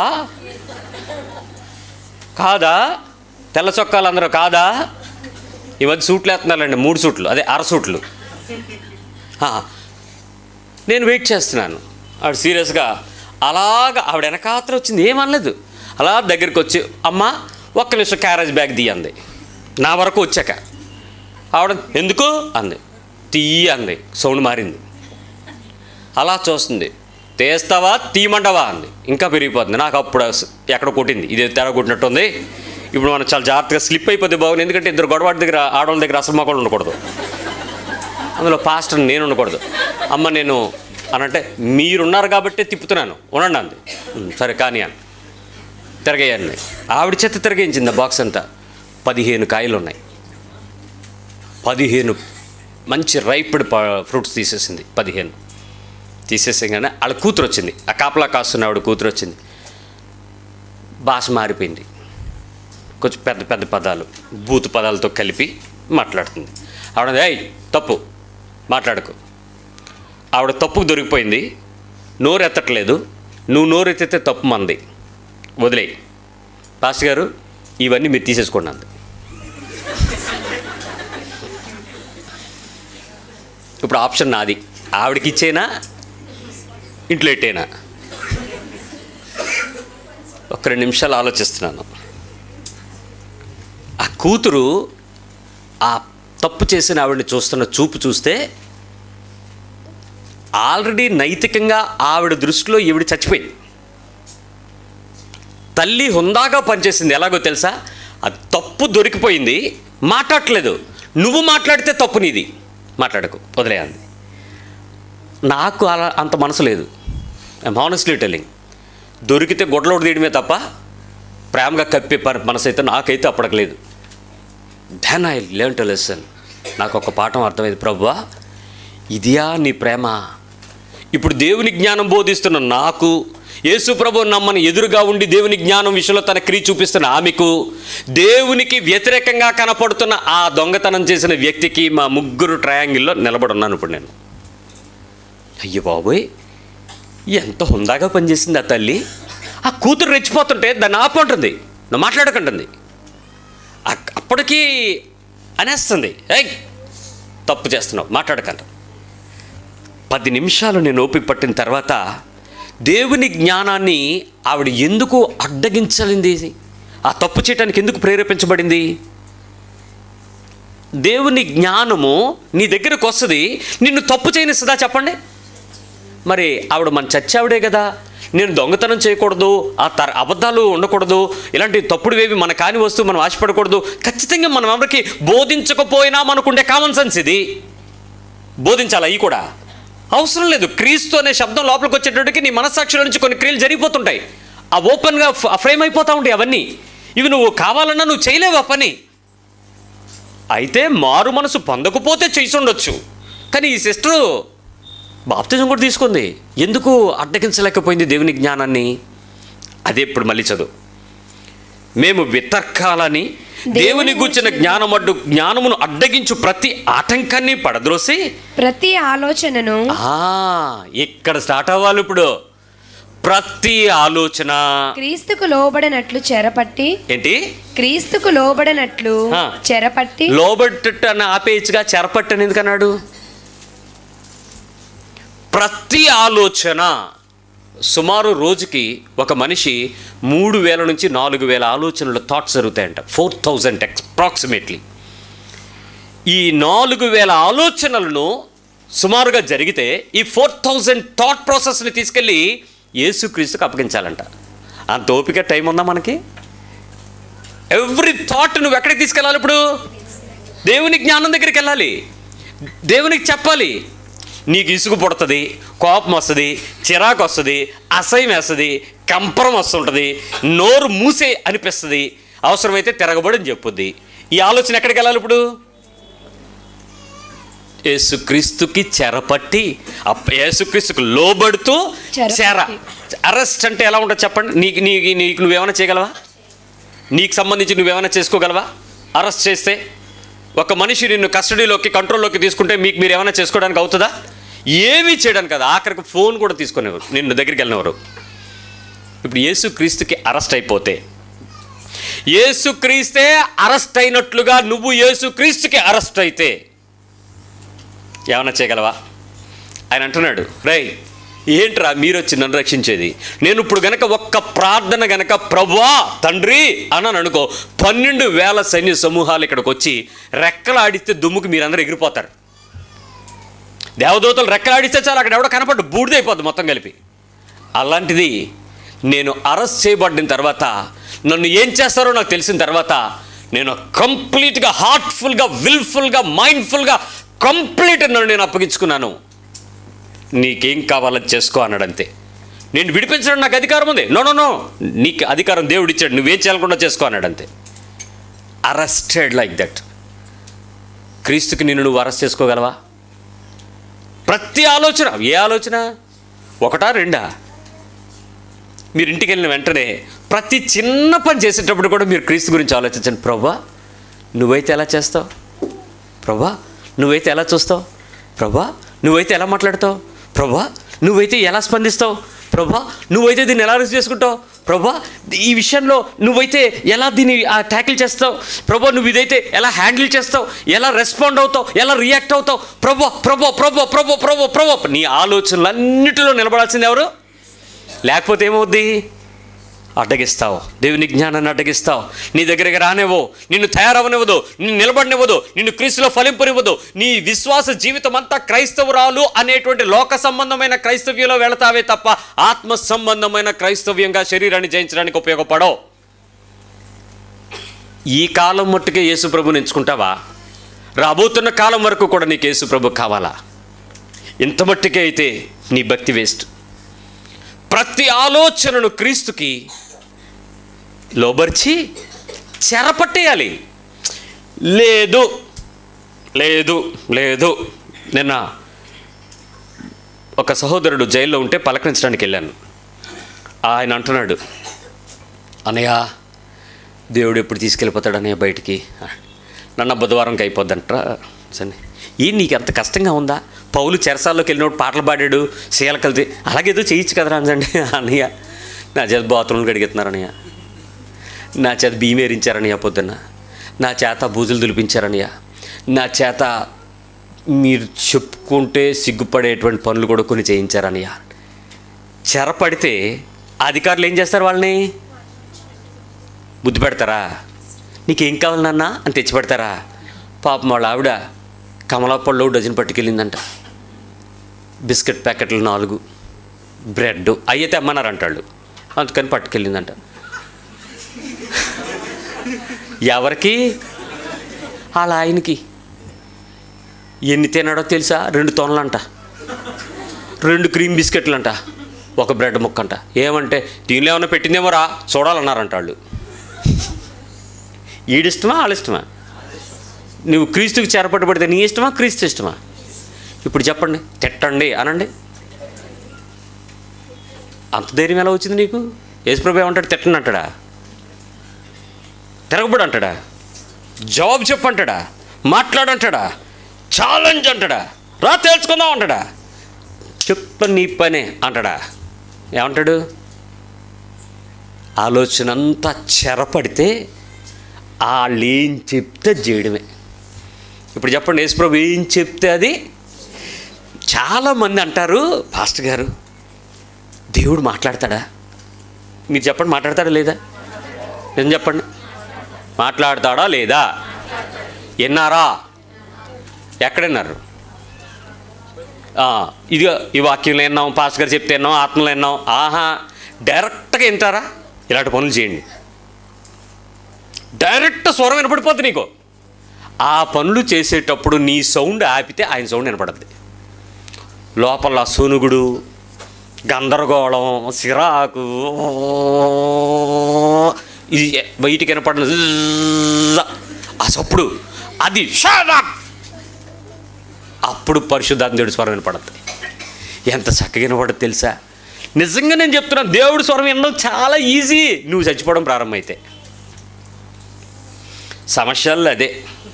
కాదా తెల్ల చొక్కాలు అందరూ కాదా ఈ మధ్య సూట్లు వేస్తున్నారండి మూడు సూట్లు అదే అర సూట్లు ఆ, నేను వెయిట్ చేస్తున్నాను ఆవిడ సీరియస్గా అలాగా ఆవిడ వెనకాత్ర వచ్చింది ఏమనలేదు అలా దగ్గరికి వచ్చి అమ్మ ఒక్క నిమిషం క్యారేజ్ బ్యాగ్ తీయంది నా వరకు వచ్చాక ఆవిడ ఎందుకు అంది తీయి అంది సౌండ్ మారింది అలా చూస్తుంది తీస్తావా తీయమంటావా అంది ఇంకా పెరిగిపోతుంది నాకు అప్పుడు అస- ఎక్కడ కొట్టింది ఇది తేడా కొట్టినట్టుంది ఇప్పుడు మనం చాలా జాగ్రత్తగా స్లిప్ అయిపోతే బాగుంది ఎందుకంటే ఇద్దరు గొడవాడి దగ్గర ఆడవాళ్ళ దగ్గర అసలు మొక్కలు ఉండకూడదు అందులో పాస్టర్ నేను ఉండకూడదు అమ్మ నేను అనంటే మీరున్నారు కాబట్టే తిప్పుతున్నాను ఉండండి అంది "ఉమ్, సరే కానీ అని తిరగేయండి ఆవిడ చేత తిరగేయించింది ఆ బాక్స్ అంతా పదిహేను కాయలు ఉన్నాయి పదిహేను మంచి రైప్డ్ ఫ్రూట్స్ తీసేసింది పదిహేను తీసేసేగానే వాళ్ళ కూతురు వచ్చింది ఆ కాపలా కాస్తున్న ఆవిడ కూతురు వచ్చింది భాష మారిపోయింది కొంచెం పెద్ద పెద్ద పదాలు బూతు పదాలతో కలిపి మాట్లాడుతుంది ఆవిడ ఏయ్ తప్పు మాట్లాడకు ఆవిడ తప్పుకు దొరికిపోయింది నోరెత్తట్లేదు నువ్వు నోరెత్తితే తప్పు మంది వదిలే పాస్టర్ గారు ఇవన్నీ మీరు తీసేసుకోండి అంది ఇప్పుడు ఆప్షన్ నాది ఆవిడకి ఇచ్చేనా ఇంట్లో ఎట్టేనా ఒక రెండు నిమిషాలు ఆలోచిస్తున్నాను ఆ కూతురు ఆ తప్పు చేసిన ఆవిడని చూస్తున్న చూపు చూస్తే ఆల్రెడీ నైతికంగా ఆవిడ దృష్టిలో ఈవిడ చచ్చిపోయింది తల్లి హుందాగా పనిచేసింది ఎలాగో తెలుసా అది తప్పు దొరికిపోయింది మాట్లాడట్లేదు నువ్వు మాట్లాడితే తప్పు నీది మాట్లాడకు వదిలేయండి నాకు అలా అంత మనసు లేదు ఐమ్ హానెస్ట్లీ టెల్లింగ్ దొరికితే గొడ్లోడు తీయడమే తప్ప ప్రేమగా కప్పే పని మనసు అయితే నాకైతే అప్పటికి then I learn to lesson నాకు ఒక పాఠం అర్థమైంది ప్రభువా ఇదియా నీ ప్రేమ ఇప్పుడు దేవుని జ్ఞానం బోధిస్తున్న నాకు యేసు ప్రభు నమ్మని ఎదురుగా ఉండి దేవుని జ్ఞానం విషయంలో తన క్రియ చూపిస్తున్న ఆమెకు దేవునికి వ్యతిరేకంగా కనపడుతున్న ఆ దొంగతనం చేసిన వ్యక్తికి మా ముగ్గురు ట్రయాంగిల్లో నిలబడున్నాను ఇప్పుడు నేను అయ్యో బాబోయ్ ఎంత హుందాగా పనిచేసింది ఆ తల్లి ఆ కూతురు రెచ్చిపోతుంటే దాన్ని ఆపంటుంది నువ్వు మాట్లాడకంటుంది అక్- అప్పటికి అనేస్తుంది ఏయ్ తప్పు చేస్తున్నావు మాట్లాడకంట పది నిమిషాలు నేను ఓపిక పట్టిన తర్వాత దేవుని జ్ఞానాన్ని ఆవిడ ఎందుకు అడ్డగించలింది ఆ తప్పు చేయడానికి ఎందుకు ప్రేరేపించబడింది దేవుని జ్ఞానము నీ దగ్గరకు వస్తుంది నిన్ను తప్పు చేయనిస్తుందా చెప్పండి మరి ఆవిడ మన చచ్చావిడే కదా నేను దొంగతనం చేయకూడదు ఆ తర అబద్ధాలు ఉండకూడదు ఇలాంటి తప్పుడువేవి మన కాని వస్తువు మనం ఆశపడకూడదు ఖచ్చితంగా మనం ఎవరికి బోధించకపోయినా మనకుండే కామన్ సెన్స్ ఇది బోధించాలి అవి కూడా అవసరం లేదు క్రీస్తు అనే శబ్దం లోపలికి వచ్చేటప్పటికి నీ మనస్సాక్షుల నుంచి కొన్ని క్రియలు జరిగిపోతుంటాయి ఆ ఓపెన్గా ఫ్రేమ్ అయిపోతూ ఉంటాయి అవన్నీ ఇవి నువ్వు కావాలన్నా నువ్వు చేయలేవు ఆ పని అయితే మారు మనసు పొందకపోతే చేసి ఉండొచ్చు కానీ ఈ సిస్టరు బాప్తిజం కూడా తీసుకుంది ఎందుకు అడ్డగించలేకపోయింది దేవుని జ్ఞానాన్ని అదే ఇప్పుడు మళ్ళీ చదువు మేము వితర్కాలని దేవుని గుచ్చిన జ్ఞానమడ్డు జ్ఞానమును అడ్డగించు ప్రతి ఆటంకాన్ని పడద్రోసి ప్రతి ఆలోచనను ఆ, ఇక్కడ స్టార్ట్ అవ్వాలి ఇప్పుడు ప్రతి ఆలోచన క్రీస్తుకు లోబడినట్లు చెరపట్టి ఏంటి క్రీస్తుకు లోబడినట్లు ఆ. చెరపట్టి లోబట్టట్టు అని ఆపేయచ్చుగా చెరపట్టని ఎందుకన్నాడు ప్రతి ఆలోచన సుమారు రోజుకి ఒక మనిషి మూడు వేల నుంచి నాలుగు వేల ఆలోచనలు థాట్స్ జరుగుతాయంట ఫోర్ థౌజండ్ అప్రాక్సిమేట్లీ ఈ నాలుగు వేల ఆలోచనలను సుమారుగా జరిగితే ఈ ఫోర్ థౌజండ్ థాట్ ప్రాసెస్ని తీసుకెళ్ళి యేసుక్రీస్తుకు అప్పగించాలంట అంత ఓపిక టైం ఉందా మనకి ఎవ్రీ థాట్ నువ్వు ఎక్కడికి తీసుకెళ్ళాలి ఇప్పుడు దేవుని జ్ఞానం దగ్గరికి వెళ్ళాలి దేవునికి చెప్పాలి నీకు ఇసుగు పుడుతుంది కోపం వస్తుంది చిరాకు వస్తుంది అసహ్యం వేస్తుంది కంపరం వస్తుంటుంది నోరు మూసే అనిపిస్తుంది అవసరమైతే తిరగబడని చెప్పుద్ది ఈ ఆలోచన ఎక్కడికి వెళ్ళాలి ఇప్పుడు యేసుక్రీస్తుకి చెరపట్టి అప్ప యేసుక్రీస్తుకు లోబడుతూ చెరపట్టి. చెర అరెస్ట్ అంటే ఎలా ఉంటుంది చెప్పండి నీకు నీకు నీకు నువ్వేమైనా చేయగలవా నీకు సంబంధించి నువ్వేమైనా చేసుకోగలవా అరెస్ట్ చేస్తే ఒక మనిషి నిన్ను కస్టడీలోకి కంట్రోల్లోకి తీసుకుంటే మీకు మీరు ఏమైనా చేసుకోవడానికి అవుతుందా ఏమీ చేయడానికి కదా ఆఖరికి ఫోన్ కూడా తీసుకునేవారు నిన్ను దగ్గరికి వెళ్ళినవారు ఇప్పుడు యేసుక్రీస్తుకి అరెస్ట్ అయిపోతే యేసుక్రీస్తే అరెస్ట్ అయినట్లుగా నువ్వు యేసుక్రీస్తుకి అరెస్ట్ అయితే ఏమైనా చేయగలవా ఆయన అంటున్నాడు రై ఏంట్రా మీరు వచ్చి నన్ను రక్షించేది నేను ఇప్పుడు గనక ఒక్క ప్రార్థన గనక ప్రభువా తండ్రి అన్నాను అనుకో పన్నెండు వేల సైన్య సమూహాలు ఇక్కడికి వచ్చి రెక్కలాడిస్తే దుమ్ముకి మీరందరూ ఎగిరిపోతారు దేవదూతలు రెక్కలాడిస్తే చాలు అక్కడ ఎవడో కనపడ్డు బూడిదైపోద్ది మొత్తం కలిపి అలాంటిది నేను అరెస్ట్ చేయబడిన తర్వాత నన్ను ఏం చేస్తారో నాకు తెలిసిన తర్వాత నేను కంప్లీట్గా హార్ట్ఫుల్గా విల్ఫుల్గా మైండ్ఫుల్గా కంప్లీట్ నన్ను నేను అప్పగించుకున్నాను నీకేం కావాలని చేసుకో అన్నాడు అంతే నేను విడిపించడం నాకు అధికారం ఉంది నో నో నో నీకు అధికారం దేవుడు ఇచ్చాడు నువ్వేం చేయాలకుండా చేసుకో అన్నాడు అంతే అరెస్టెడ్ లైక్ దట్ క్రీస్తుకి నిన్ను నువ్వు అరెస్ట్ చేసుకోగలవా ప్రతి ఆలోచన ఏ ఆలోచన ఒకటా రెండా మీరు ఇంటికి వెళ్ళిన వెంటనే ప్రతి చిన్న పని చేసేటప్పుడు కూడా మీరు క్రీస్తు గురించి ఆలోచించండి ప్రభా నువ్వైతే ఎలా చేస్తావు ప్రభా నువ్వైతే ఎలా చూస్తావు ప్రభా నువ్వైతే ఎలా మాట్లాడతావు ప్రభా నువ్వైతే ఎలా స్పందిస్తావు ప్రభా నువ్వైతే దీన్ని ఎలా రిసీవ్ చేసుకుంటావు ప్రభా ఈ విషయంలో నువ్వైతే ఎలా దీన్ని ట్యాకిల్ చేస్తావు ప్రభా నువ్వు ఇదైతే ఎలా హ్యాండిల్ చేస్తావు ఎలా రెస్పాండ్ అవుతావు ఎలా రియాక్ట్ అవుతావు ప్రభా ప్రభా ప్రభా ప్రభా ప్రభా ప్రభా నీ ఆలోచనలన్నిటిలో నిలబడాల్సింది ఎవరు లేకపోతే ఏమవుద్ది అడ్డగిస్తావు దేవుని జ్ఞానాన్ని అడ్డగిస్తావు నీ దగ్గరికి రానివ్వు నిన్ను తయారవనివ్వదు నిన్ను నిలబడనివ్వదు నిన్ను క్రీస్తులో ఫలింపనివ్వదు నీ విశ్వాస జీవితం అంతా క్రైస్తవురాలు అనేటువంటి లోక సంబంధమైన క్రైస్తవ్యంలో వెళతావే తప్ప ఆత్మ సంబంధమైన క్రైస్తవ్యంగా శరీరాన్ని జయించడానికి ఉపయోగపడవు ఈ కాలం మట్టుకే యేసుప్రభుని ఎంచుకుంటావా రాబోతున్న కాలం వరకు కూడా నీకు యేసుప్రభు కావాలా ఇంత మట్టుకే అయితే నీ భక్తి వేస్ట్ ప్రతి ఆలోచనను క్రీస్తుకి లోబర్చి చెరపట్టేయాలి లేదు లేదు లేదు నిన్న ఒక సహోదరుడు జైల్లో ఉంటే పలకరించడానికి వెళ్ళాను ఆయన అంటున్నాడు అనయ్య దేవుడు ఎప్పుడు తీసుకెళ్ళిపోతాడు అనయ్య బయటికి నన్న బుధవారంకి అయిపోద్దంట సరే ఏ నీకు అంత కష్టంగా ఉందా పౌలు చెరసాల్లోకి వెళ్ళినప్పుడు పాటలు పాడాడు సీల కలిసి అలాగేదో చేయొచ్చు కదరా అండి అన్నయ్య నా చేత బాత్రూమ్లు కడిగెత్తున్నారు అన్నయ్య నా చేత భీమేరించారనయ్య పొద్దున్న నా చేత బూజులు దులిపించారనయ్య నా చేత మీరు చెప్పుకుంటే సిగ్గుపడేటువంటి పనులు కూడా కొన్ని చేయించారనయ్య చెరపడితే అధికారులు ఏం చేస్తారు వాళ్ళని బుద్ధి పెడతారా నీకేం కావాలి నాన్న అని తెచ్చి పెడతారా పాపం వాళ్ళ ఆవిడ కమలాపళ్ళు డజన్ పట్టుకెళ్ళిందంట బిస్కెట్ ప్యాకెట్లు నాలుగు బ్రెడ్ అయ్యే తెమ్మన్నారు అంటాళ్ళు అందుకని పట్టుకెళ్ళిందంట ఎవరికి వాళ్ళ ఆయనకి ఎన్ని తిన్నాడో తెలుసా రెండు తొనలంట రెండు క్రీమ్ బిస్కెట్లు అంట ఒక బ్రెడ్ ముక్క అంట ఏమంటే దీనిలో ఏమైనా పెట్టిందేమో రా చూడాలన్నారంట వాళ్ళు ఈడిష్టమా వాళ్ళ ఇష్టమా నువ్వు క్రీస్తుకి చేరపట్టు పడితే నీ ఇష్టమా క్రీస్తు ఇష్టమా ఇప్పుడు చెప్పండి తిట్టండి అనండి అంత ధైర్యం ఎలా వచ్చింది నీకు యేసుప్రభు ఏమంటాడు తిట్టండి అంటాడా తిరగబడు అంటాడా జవాబు చెప్పు అంటాడా మాట్లాడంటాడా ఛాలెంజ్ అంటాడా రా తేల్చుకుందాం అంటాడా చెప్ప నీ పనే అంటాడా ఏమంటాడు ఆలోచన అంతా చెరపడితే వాళ్ళు ఏం చెప్తే చేయడమే ఇప్పుడు చెప్పండి యేసుప్రభు ఏం చెప్తే అది చాలామంది అంటారు పాస్టర్ గారు దేవుడు మాట్లాడతాడా మీరు చెప్పండి మాట్లాడతాడా లేదా నేను చెప్పండి మాట్లాడతాడా లేదా విన్నారా ఎక్కడన్నారు ఇదిగో ఈ వాక్యంలో విన్నాం పాస్టర్ గారు చెప్తే విన్నాం ఆత్మలో విన్నాం ఆహా డైరెక్ట్గా వింటారా ఇలాంటి పనులు చేయండి డైరెక్ట్ స్వరం వినపడిపోద్ది నీకు ఆ పనులు చేసేటప్పుడు నీ సౌండ్ ఆపితే ఆయన సౌండ్ వినపడుద్ది లోపల సూనుగుడు గందరగోళం సిరాకు ఇది బయటికి వినపడిన జిజ్జ ఆ సప్పుడు అది shut up! అప్పుడు పరిశుద్ధాత్మ స్వరం వినపడుతుంది ఎంత చక్కగా వినపడదు తెలుసా నిజంగా నేను చెప్తున్నాను దేవుడి స్వరం వినడం చాలా ఈజీ నువ్వు చచ్చిపోవడం ప్రారంభమైతే సమస్యలు అదే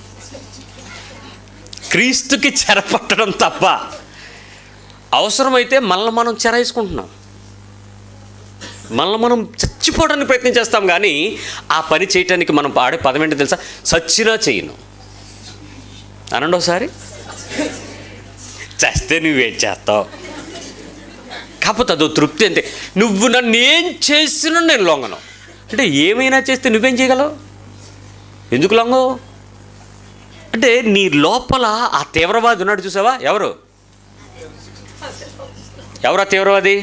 క్రీస్తుకి చెరపట్టడం తప్ప అవసరమైతే మనల్ని మనం చెరాయించుకుంటున్నాం మనల్ని మనం చచ్చిపోవడానికి ప్రయత్నం చేస్తాం కానీ ఆ పని చేయటానికి మనం పాడే పదం ఏంటో తెలుసా సచ్చినా చేయను అనండి ఒకసారి చేస్తే నువ్వేం చేస్తావు కాకపోతే అదో తృప్తి అంతే నువ్వు నన్ను ఏం చేసినా నేను లొంగను అంటే ఏమైనా చేస్తే నువ్వేం చేయగలవు ఎందుకు లొంగవు అంటే నీ లోపల ఆ తీవ్రవాది ఉన్నాడు చూసావా ఎవరు ఎవరు ఆ తీవ్రవాది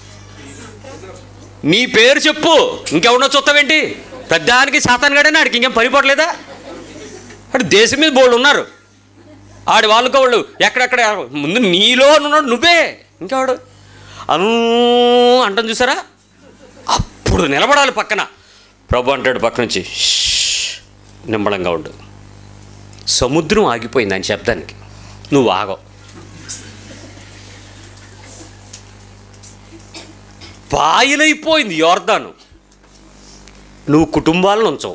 నీ పేరు చెప్పు ఇంకెవరినో చూస్తావేంటి పెద్దానికి సాతాన్ గడని ఆడికి ఇంకేం పనిపోవట్లేదా అంటే దేశం మీద బోళ్ళు ఉన్నారు ఆడి వాళ్ళకో వాళ్ళు ఎక్కడెక్కడ ముందు నీలో ఉన్నాడు నువ్వే ఇంకెవాడు అను అంటాం చూసారా అప్పుడు నిలబడాలి పక్కన ప్రభు అంటాడు పక్క నుంచి "షష్, నిమ్మడంగా ఉండు సముద్రం ఆగిపోయింది అని శబ్దానికి నువ్వు ఆగవు పాయలైపోయింది యోర్దాను నువ్వు కుటుంబాలను ఉంచవు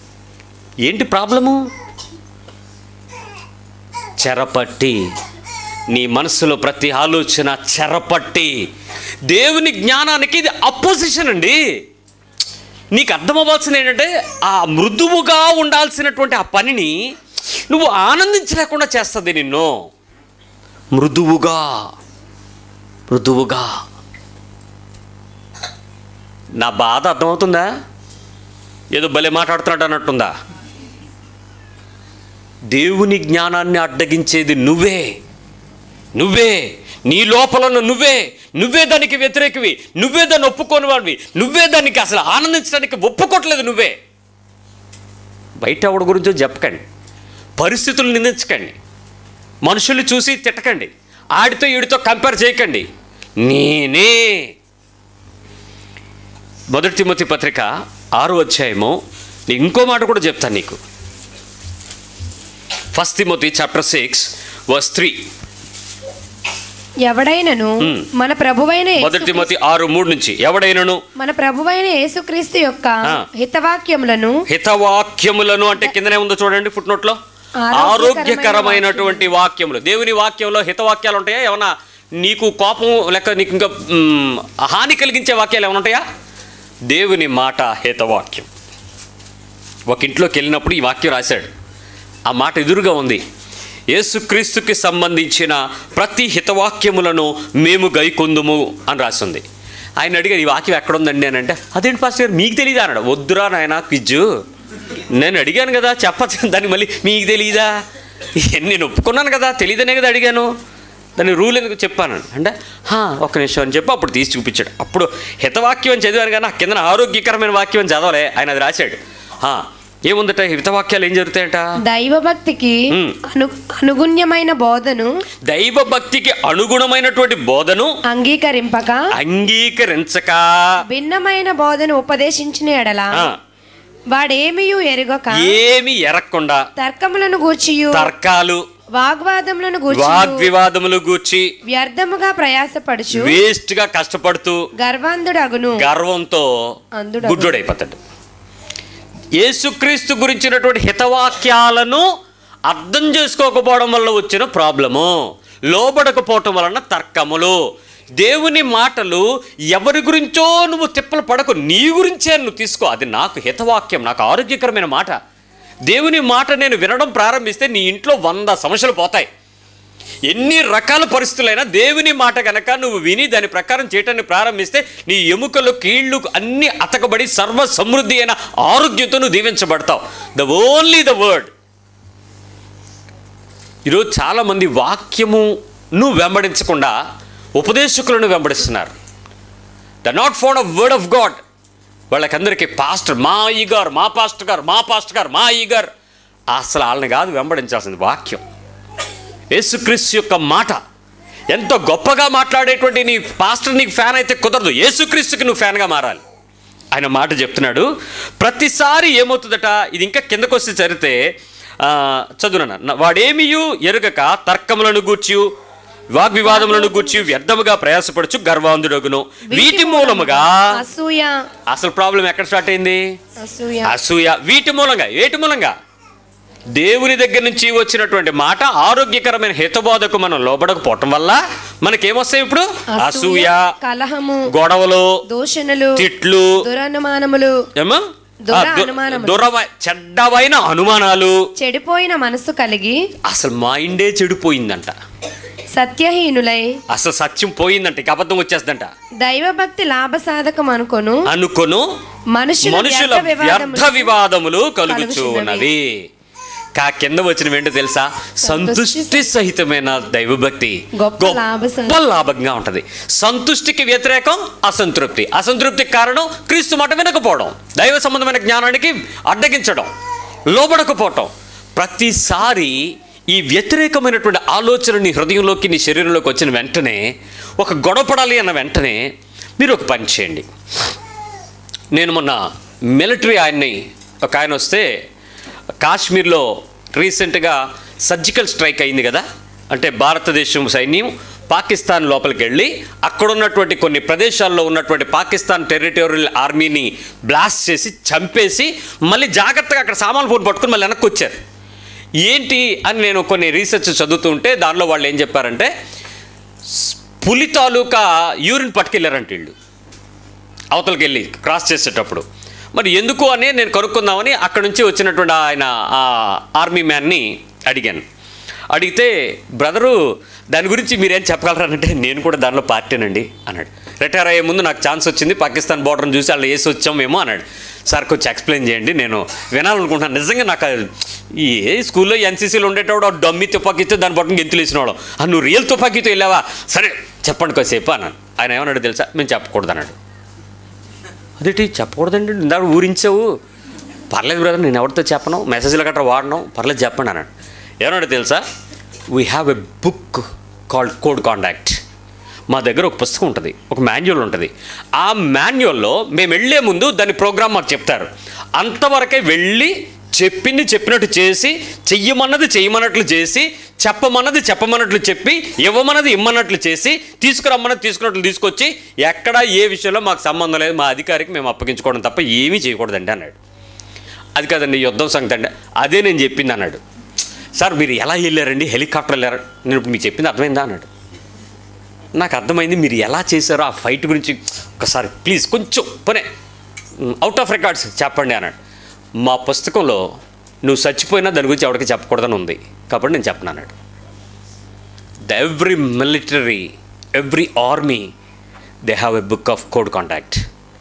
ఏంటి ప్రాబ్లము చెరపట్టి నీ మనసులో ప్రతి ఆలోచన చెరపట్టి దేవుని జ్ఞానానికి ఇది అపోజిషన్ అండి నీకు అర్థమవ్వాల్సింది ఏంటంటే ఆ మృదువుగా ఉండాల్సినటువంటి ఆ పనిని నువ్వు ఆనందించలేకుండా చేస్తుంది నిన్ను మృదువుగా మృదువుగా నా బాధ అర్థమవుతుందా ఏదో భలే మాట్లాడుతున్నాడు అన్నట్టుందా దేవుని జ్ఞానాన్ని అడ్డగించేది నువ్వే నువ్వే నీ లోపల ఉన్న నువ్వే నువ్వే దానికి వ్యతిరేకవి నువ్వే దాన్ని ఒప్పుకోని వాడివి నువ్వే దానికి అసలు ఆనందించడానికి ఒప్పుకోవట్లేదు నువ్వే బయట ఎవడి గురించో చెప్పకండి పరిస్థితులు నిందించకండి మనుషుల్ని చూసి తిట్టకండి ఆడితో ఈడితో కంపేర్ చేయకండి నేనే మొదటి తిమ్మతి పత్రిక ఆరో అధ్యాయము నేను ఇంకో మాట కూడా చెప్తాను నీకు first Timothy chapter six verse three ఎవడైనను మన ప్రభువైన యేసు- మొదటి తిమ్మతి ఆరు మూడు నుంచి ఎవడైనను మన ప్రభువైన యేసుక్రీస్తు యొక్క ఆ. హితవాక్యములను హితవాక్యములను అంటే కిందనే ఉందో చూడండి ఫుట్ నోట్లో ఆరోగ్యకరమైన ఆరోగ్యకరమైనటువంటి వాక్యములు దేవుని వాక్యంలో హితవాక్యాలు ఉంటాయా ఏమన్నా నీకు కోపం లేక నీకు ఇంకా మ్, హాని కలిగించే వాక్యాలు ఏమైనా ఉంటాయా దేవుని మాట హితవాక్యం ఒక ఇంట్లోకి వెళ్ళినప్పుడు ఈ వాక్యం రాశాడు ఆ మాట ఎదురుగా ఉంది యేసుక్రీస్తుకి సంబంధించిన ప్రతి హితవాక్యములను మేము గైకొందుము అని రాసింది ఆయన అడిగారు ఈ వాక్యం ఎక్కడుందండి అని అంటే అదేంటి పాస్టర్ గారు మీకు తెలియదా అన్నాడు వద్దురా నాయన క్విజ్జు నేను అడిగాను కదా చెప్పచ్చు దాన్ని మళ్ళీ మీకు తెలియదా నేను ఒప్పుకున్నాను కదా తెలియదనే కదా అడిగాను దాని రూల్ ఎందుకు చెప్పాను అంటే "హా, ఒక్క నిమిషం అని చెప్పి అప్పుడు తీసి చూపించాడు అప్పుడు హితవాక్యం అని చదివాను కానీ ఆ కింద ఆరోగ్యకరమైన వాక్యం అని చదవలే ఆయన అది రాశాడు "హా, ఏముందట హితవాక్యాలు ఏం జరుగుతాయట దైవభక్తికి మ్. అను అనుగుణ్యమైన బోధను దైవ భక్తికి అనుగుణమైనటువంటి బోధను అంగీకరింపక అంగీకరించక భిన్నమైన బోధను ఉపదేశించిన ఎడల ఆ, వాడేమియు ఎరుగక ఏమి ఎరక్కుండా తర్కములను గూర్చియు తర్కాలు వాగ్వాదములను గూర్చి వాగ్వివాదములు గూర్చి వ్యర్థముగా ప్రయాసపడుచు వేస్ట్ గా కష్టపడుతూ గర్వాంధుడగును గర్వంతో అందుడగును. గుడ్డోడైపోతాడు యేసుక్రీస్తు గురించినటువంటి హితవాక్యాలను అర్థం చేసుకోకపోవడం వల్ల వచ్చిన ప్రాబ్లము లోబడకపోవటం వలన తర్కములు దేవుని మాటలు ఎవరి గురించో నువ్వు తిప్పలు పడకు నీ గురించే నువ్వు తీసుకో అది నాకు హితవాక్యం నాకు ఆరోగ్యకరమైన మాట దేవుని మాట నేను వినడం ప్రారంభిస్తే నీ ఇంట్లో వంద సమస్యలు పోతాయి ఎన్ని రకాల పరిస్థితులైనా దేవుని మాట కనుక నువ్వు విని దాని ప్రకారం చేయటాన్ని ప్రారంభిస్తే నీ ఎముకలు కీళ్ళు అన్ని అతకబడి సర్వ సమృద్ధి అయిన ఆరోగ్యంతో నువ్వు దీవించబడతావు ద ఓన్లీ ద వర్డ్ ఈరోజు చాలామంది వాక్యమును వెంబడించకుండా ఉపదేశకులను వెంబడిస్తున్నారు the not fond of word of God వాళ్ళకందరికీ పాస్టర్ మా ఈ గారు మా పాస్టర్ గారు మా పాస్టర్ గారు మా ఈ గారు అసలు వాళ్ళని కాదు వెంబడించాల్సింది వాక్యం యేసుక్రీస్తు యొక్క మాట ఎంతో గొప్పగా మాట్లాడేటువంటి నీ పాస్టర్ నీకు ఫ్యాన్ అయితే కుదరదు యేసుక్రీస్తుకి నువ్వు ఫ్యాన్గా మారాలి ఆయన మాట చెప్తున్నాడు ప్రతిసారి ఏమవుతుందట ఇది ఇంకా కిందకు వస్తే చరితే చదువున వాడేమియు ఎరుగక తర్కములను గూర్చి వాగ్వివాదములను గూర్చి వ్యర్థముగా ప్రయాసపడుచు గర్వాంధుడగును వీటి మూలముగా అసూయ అసలు ప్రాబ్లం ఎక్కడ స్టార్ట్ అయింది అసూయ అసూయ వీటి మూలంగా వేటి మూలంగా దేవుని దగ్గర నుంచి వచ్చినటువంటి మాట ఆరోగ్యకరమైన హితబోధకు మనం లోబడకపోవటం వల్ల మనకేమొస్తాయి ఇప్పుడు అసూయ కలహము గొడవలు దూషణలు తిట్లు దురనుమానములు ఏమో దుర ఆ, దు- అనుమానములు. దురవ చెడ్డవైన అనుమానాలు చెడిపోయిన మనస్సు కలిగి అసలు మైండే చెడిపోయిందంట సత్యహీనులై అసలు సత్యం పోయిందంట ఇక అబద్ధం వచ్చేస్తుందంట దైవభక్తి లాభసాధకం అనుకొను అనుకొను మనుషుల మనుషుల వ్యర్థ వివాదములు వ్యర్థ వివాదములు కలుగుచూ కలుగుచున్నవి. ఉన్నవి కా కింద వచ్చిన ఏంటో తెలుసా సంతుష్టి సహితమైన దైవభక్తి గొప్ప లాభసాధ- గొప్ప లాభంగా ఉంటది సంతుష్టికి వ్యతిరేకం అసంతృప్తి అసంతృప్తికి కారణం క్రీస్తు మాట వినకపోవడం దైవ సంబంధమైన జ్ఞానానికి అడ్డగించడం లోబడకపోవటం ప్రతిసారి ఈ వ్యతిరేకమైనటువంటి ఆలోచన నీ హృదయంలోకి నీ శరీరంలోకి వచ్చిన వెంటనే ఒక గొడవపడాలి అన్న వెంటనే మీరు ఒక పని చేయండి నేను మొన్న మిలిటరీ ఆయన్ని ఒక ఆయన వస్తే కాశ్మీర్లో రీసెంట్గా సర్జికల్ స్ట్రైక్ అయింది కదా అంటే భారతదేశం సైన్యం పాకిస్తాన్ లోపలికి వెళ్ళి అక్కడ ఉన్నటువంటి కొన్ని ప్రదేశాల్లో ఉన్నటువంటి పాకిస్తాన్ టెరిటోరియల్ ఆర్మీని బ్లాస్ట్ చేసి చంపేసి మళ్ళీ జాగ్రత్తగా అక్కడ సామాన్లు పూర్తి పట్టుకుని మళ్ళీ వెనక్కి వచ్చారు ఏంటి అని నేను కొన్ని రీసెర్చ్ చదువుతూ ఉంటే దానిలో వాళ్ళు ఏం చెప్పారంటే స్- పులి తాలూకా యూరిన్ పట్టుకెళ్ళారంట వీళ్ళు అవతలకి వెళ్ళి క్రాస్ చేసేటప్పుడు మరి ఎందుకు అని నేను కనుక్కుందామని అక్కడ నుంచి వచ్చినటువంటి ఆయన ఆ ఆర్మీ మ్యాన్ని అడిగాను అడిగితే బ్రదరు దాని గురించి మీరేం చెప్పగలరంటే నేను కూడా దానిలో పార్టీనండి అన్నాడు రిటైర్ అయ్యే ముందు నాకు ఛాన్స్ వచ్చింది పాకిస్తాన్ బార్డర్ని చూసి వాళ్ళు వేసి వచ్చామేమో అన్నాడు సార్ కొంచెం ఎక్స్ప్లెయిన్ చేయండి నేను వినాలనుకుంటున్నాను నిజంగా నాకు అది- ఈ ఏ స్కూల్లో ఎన్సీసీలో ఉండేటోడు ఆ డమ్మి తుపాకీతో దాని పట్టుకుని గెంతులు వేసినవాడు ఆ నువ్వు రియల్ తుపాకీతో వెళ్ళావా సరే చెప్పండి కాసేపు అన్నాను ఆయన ఏమన్నాడు తెలుసా మేము చెప్పకూడదు అన్నాడు అదేంటి చెప్పకూడదండి ఇందాక ఊరించావు పర్లేదు బ్రదర్ నేను ఎవరితో చెప్పను మెసేజ్లు గట్రా వాడను పర్లేదు చెప్పండి అన్నాడు ఏమన్నాడు తెలుసా we have a book called code conduct మా దగ్గర ఒక పుస్తకం ఉంటుంది ఒక మాన్యువల్ ఉంటుంది ఆ మాన్యువల్లో మేము వెళ్ళే ముందు దాని ప్రోగ్రామ్ మాకు చెప్తారు అంతవరకే వెళ్ళి చెప్పింది చెప్పినట్టు చేసి చెయ్యమన్నది చెయ్యమన్నట్లు చేసి చెప్పమన్నది చెప్పమన్నట్లు చెప్పి ఇవ్వమన్నది ఇమ్మన్నట్లు చేసి తీసుకురమ్మన్నది తీసుకున్నట్లు తీసుకొచ్చి ఎక్కడ ఏ విషయంలో మాకు సంబంధం లేదు మా అధికారికి మేము అప్పగించుకోవడం తప్ప ఏమీ చేయకూడదండి అన్నాడు అది కాదండి యుద్ధం సంగతి అండి అదే నేను చెప్పింది అన్నాడు సార్ మీరు ఎలా వెళ్ళారండి హెలికాప్టర్ వెళ్ళారు నేను ఇప్పుడు మీకు చెప్పింది అర్థమైందా అన్నాడు నాకు అర్థమైంది మీరు ఎలా చేశారో ఆ ఫైట్ గురించి ఒకసారి ప్లీజ్ కొంచెం పోనే అవుట్ ఆఫ్ రికార్డ్స్ చెప్పండి అన్నాడు మా పుస్తకంలో నువ్వు చచ్చిపోయినా దాని గురించి ఎవరికి చెప్పకూడదని ఉంది కాబట్టి నేను చెప్పను అన్నాడు the every military every army they have a book of code conduct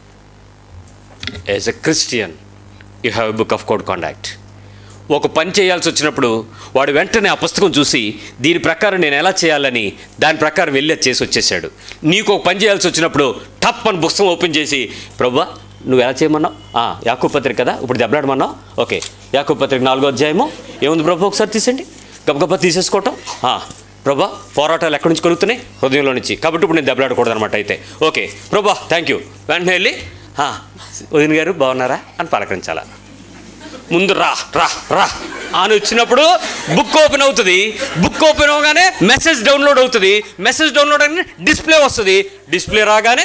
as a Christian you have a book of code conduct ఒక పని చేయాల్సి వచ్చినప్పుడు వాడు వెంటనే ఆ పుస్తకం చూసి దీని ప్రకారం నేను ఎలా చేయాలని దాని ప్రకారం వెళ్ళి అది చేసి వచ్చేసాడు నీకు ఒక పని చేయాల్సి వచ్చినప్పుడు టప్ అని పుస్తకం ఓపెన్ చేసి ప్రభా నువ్వు ఎలా చేయమన్నావు ఆ, యాకూబ్ పత్రిక కదా ఇప్పుడు దెబ్బలాడమన్నావు ఓకే యాకూబ్ పత్రిక నాలుగో అధ్యాయము ఏముంది ప్రభు ఒకసారి తీసండి గబగబా తీసేసుకోవటం ఆ, ప్రభా పోరాటాలు ఎక్కడి నుంచి కలుగుతున్నాయి హృదయంలో నుంచి కాబట్టి ఇప్పుడు నేను దెబ్బలాడకూడదు అనమాట అయితే ఓకే ప్రభా థ్యాంక్ యూ వెంటనే వెళ్ళి "ఆ, వదిన గారు బాగున్నారా అని పలకరించాలా ముందు రా రా రా అని వచ్చినప్పుడు బుక్ ఓపెన్ అవుతుంది బుక్ ఓపెన్ అవగానే మెసేజ్ డౌన్లోడ్ అవుతుంది మెసేజ్ డౌన్లోడ్ అని డిస్ప్లే వస్తుంది డిస్ప్లే రాగానే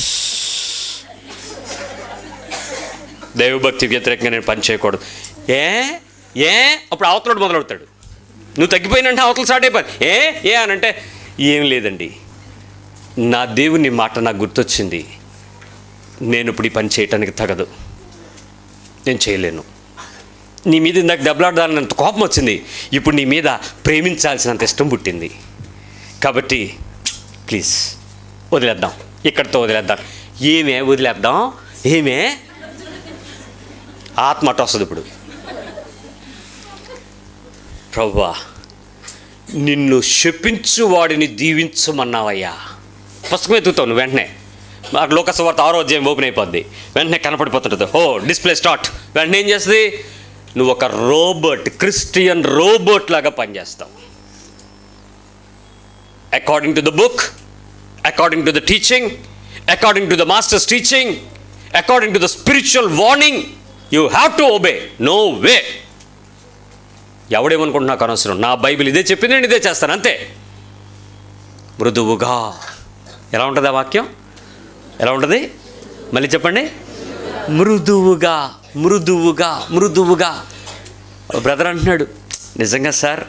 దైవభక్తి వ్యతిరేకంగా నేను పని చేయకూడదు ఏ ఏ అప్పుడు అవతలోడు మొదలవుతాడు నువ్వు తగ్గిపోయినంటే అవతల స్టార్ట్ అయిపోయి ఏ ఏ అని అంటే ఏం లేదండి నా దేవుని మాట నాకు గుర్తొచ్చింది నేను ఇప్పుడు ఈ పని చేయటానికి తగదు నేను చేయలేను నీ మీద ఇందాక దెబ్బలాడదానంత కోపం వచ్చింది ఇప్పుడు నీ మీద ప్రేమించాల్సినంత ఇష్టం పుట్టింది కాబట్టి ప్లీజ్ వదిలేద్దాం ఇక్కడితో వదిలేద్దాం ఏమే వదిలేద్దాం ఏమే ఆత్మ అటు వస్తుంది ఇప్పుడు ప్రభువా నిన్ను శపించు వాడిని దీవించమన్నావయ్యా పుస్తకం ఎత్తుతావు నువ్వు వెంటనే ఆ లోకసవార్త ఆరో అధ్యాయం ఓపెన్ అయిపోద్ది వెంటనే కనపడిపోతుంటుంది ఓ డిస్ప్లే స్టార్ట్ వెంటనే ఏం చేస్తుంది నువ్వు ఒక రోబోట్ క్రిస్టియన్ రోబోట్ లాగా పనిచేస్తావు according to the book according to the teaching according to the masters teaching according to the spiritual warning you have to obey no way ఎవడేమనుకుంటున్నా అనవసరం నా బైబిల్ ఇదే చెప్పింది నేను ఇదే చేస్తాను అంతే మృదువుగా ఎలా ఉంటుంది ఆ వాక్యం ఎలా ఉంటుంది మళ్ళీ చెప్పండి మృదువుగా మృదువుగా మృదువుగా బ్రదర్ అంటున్నాడు నిజంగా సార్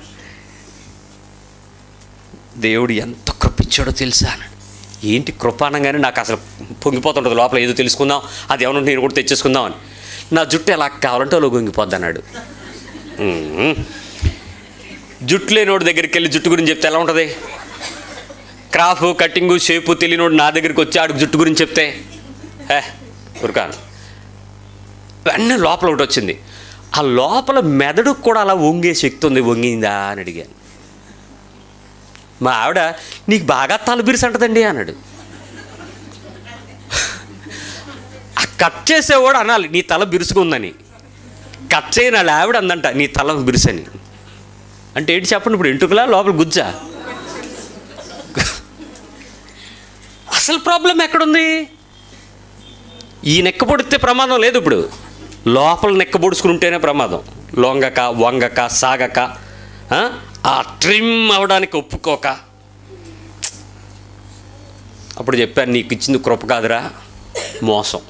దేవుడు ఎంత కృపించాడో తెలుసా అన్నాడు ఏంటి కృప అనగానే నాకు అసలు పొంగిపోతుంటుంది లోపల ఏదో తెలుసుకుందాం అది ఏమన్నా నేను కూడా తెచ్చేసుకుందాం అని నా జుట్టు ఎలా కావాలంటే అలా పొంగిపోద్ది అన్నాడు మ్మ్. జుట్టు లేనోడి దగ్గరికి వెళ్ళి జుట్టు గురించి చెప్తే ఎలా ఉంటుంది క్రాఫ్ కటింగు షేపు తెలియనోడు నా దగ్గరికి వచ్చి ఆడికి జుట్టు గురించి చెప్తే హే ఉరకాను వెన్న లోపల ఒకటి వచ్చింది ఆ లోపల మెదడు కూడా అలా వంగే శక్తి ఉంది వంగిందా అని అడిగాను మా ఆవిడ నీకు బాగా తలబిరిసి అంటదండి అన్నాడు ఆ కట్ చేసేవాడు అనాలి నీ తల బిరుసుకుందని కట్ చేయని వాళ్ళ ఆవిడ అందంట నీ తల బిరుసని అంటే ఏంటి చెప్పండి ఇప్పుడు ఎంటుకలా లోపల గుజ్జా అసలు ప్రాబ్లం ఎక్కడుంది ఈ నెక్క పొడితే ప్రమాదం లేదు ఇప్పుడు లోపల నెక్క పొడుచుకుని ఉంటేనే ప్రమాదం లొంగక వంగక సాగక ఆ, ఆ ట్రిమ్ అవడానికి ఒప్పుకోక అప్పుడు చెప్పాను నీకు ఇచ్చింది కృప కాదురా మోసం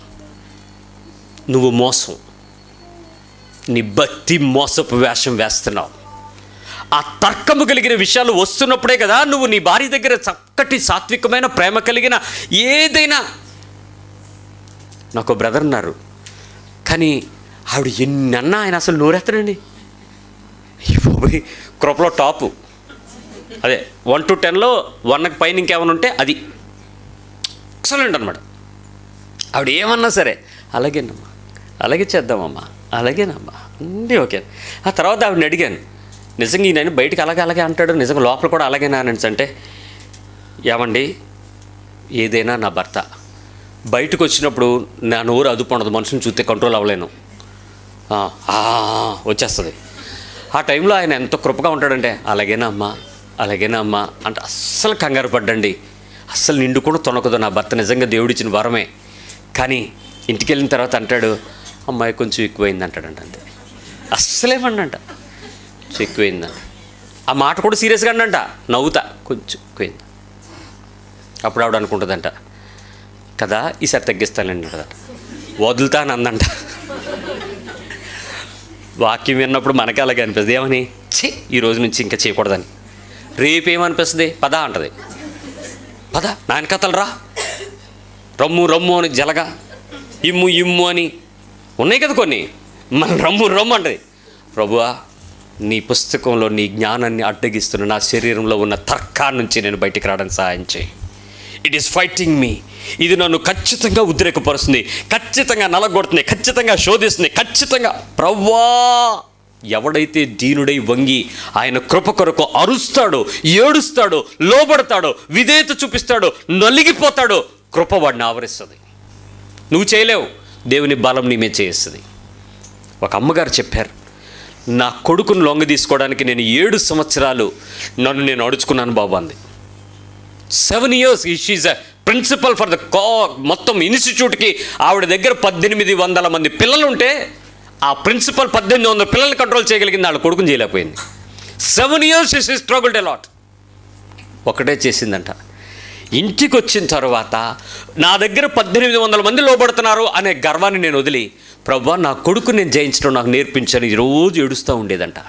నువ్వు మోసం నీ భక్తి మోసపు వేషం వేస్తున్నావు ఆ తర్కము కలిగిన విషయాలు వస్తున్నప్పుడే కదా నువ్వు నీ భార్య దగ్గర చక్కటి సాత్వికమైన ప్రేమ కలిగిన ఏదైనా నాకు బ్రదర్ ఉన్నారు కానీ ఆవిడ ఎన్నన్నా ఆయన అసలు నోరెత్తనండి ఈ బాబోయ్ కృపలో టాపు అదే వన్ టు టెన్లో వన్కి పైన ఇంకేమైనా ఉంటే అది ఎక్సలెంట్ అనమాట ఆవిడ ఏమన్నా సరే అలాగేనమ్మా అలాగే చేద్దామమ్మా అలాగేనమ్మా అన్నీ ఓకే ఆ తర్వాత ఆవిడని అడిగాను నిజంగా ఈయన బయటికి అలాగే అలాగే అంటాడు నిజంగా లోపల కూడా అలాగేనా అని అంటే ఏమండి ఏదైనా నా భర్త బయటకు వచ్చినప్పుడు నా నోరు అదుపు ఉండదు మనుషుని చూస్తే కంట్రోల్ అవ్వలేను ఆ, ఆ, వచ్చేస్తుంది ఆ టైంలో ఆయన ఎంత కృపగా ఉంటాడంటే అలాగేనా అమ్మా అలాగేనా అమ్మా అంటే అస్సలు కంగారు పడ్డండి అస్సలు నిండు కూడా తొనకదు నా భర్త నిజంగా దేవుడిచ్చిన వరమే కానీ ఇంటికి వెళ్ళిన తర్వాత అంటాడు అమ్మాయి కొంచెం ఎక్కువైంది అంటాడంట అంతే అస్సలేమండంట కొంచెం ఎక్కువైందంట ఆ మాట కూడా సీరియస్గా అండంట నవ్వుతా కొంచెం ఎక్కువైంది అప్పుడు ఆవిడ అనుకుంటుందంట కదా ఈసారి తగ్గిస్తానండి అంటదట వదులుతా అని అందంట వాక్యం విన్నప్పుడు మనకే అలాగే అనిపిస్తుంది ఏమని ఛీ ఈ రోజు నుంచి ఇంకా చేయకూడదని రేపేమనిపిస్తుంది పద అంటది పద నాయన కథలు రా రమ్ము రమ్ము అని జలగా ఇమ్ము ఇమ్ము అని ఉన్నాయి కదా కొన్ని మన రమ్ము రమ్ము అంటది ప్రభువా నీ పుస్తకంలో నీ జ్ఞానాన్ని అడ్డగిస్తున్న నా శరీరంలో ఉన్న తర్కాన్ని నుంచి నేను బయటికి రావడానికి సహాయం చేయి ఇట్ ఈస్ ఫైటింగ్ మీ ఇది నన్ను ఖచ్చితంగా ఉద్రేకపరుస్తుంది ఖచ్చితంగా నలగొడుతుంది ఖచ్చితంగా శోధిస్తుంది ఖచ్చితంగా ప్రవ్వా ఎవడైతే దీనుడై వంగి ఆయన కృప కొరకు అరుస్తాడో ఏడుస్తాడో లోబడతాడో విధేయత చూపిస్తాడో నలిగిపోతాడో కృప వాడిని ఆవరిస్తుంది నువ్వు చేయలేవు దేవుని బలం నీ మీద చేస్తుంది ఒక అమ్మగారు చెప్పారు నా కొడుకును లొంగ తీసుకోవడానికి నేను ఏడు సంవత్సరాలు నన్ను నేను అడుచుకున్నాను బాబు అంది seven years she's a principal for the కా మొత్తం ఇన్స్టిట్యూట్కి ఆవిడ దగ్గర పద్దెనిమిది వందల మంది పిల్లలు ఉంటే ఆ ప్రిన్సిపల్ పద్దెనిమిది వందల పిల్లల్ని కంట్రోల్ చేయగలిగింది వాళ్ళ కొడుకుని చేయలేకపోయింది seven years she struggled a lot ఒకటే చేసిందంట ఇంటికి వచ్చిన తర్వాత నా దగ్గర పద్దెనిమిది వందల మంది లోబడుతున్నారు అనే గర్వాన్ని నేను వదిలి ప్రభా నా కొడుకు నేను జయించడం నాకు నేర్పించని రోజు ఏడుస్తూ ఉండేదంట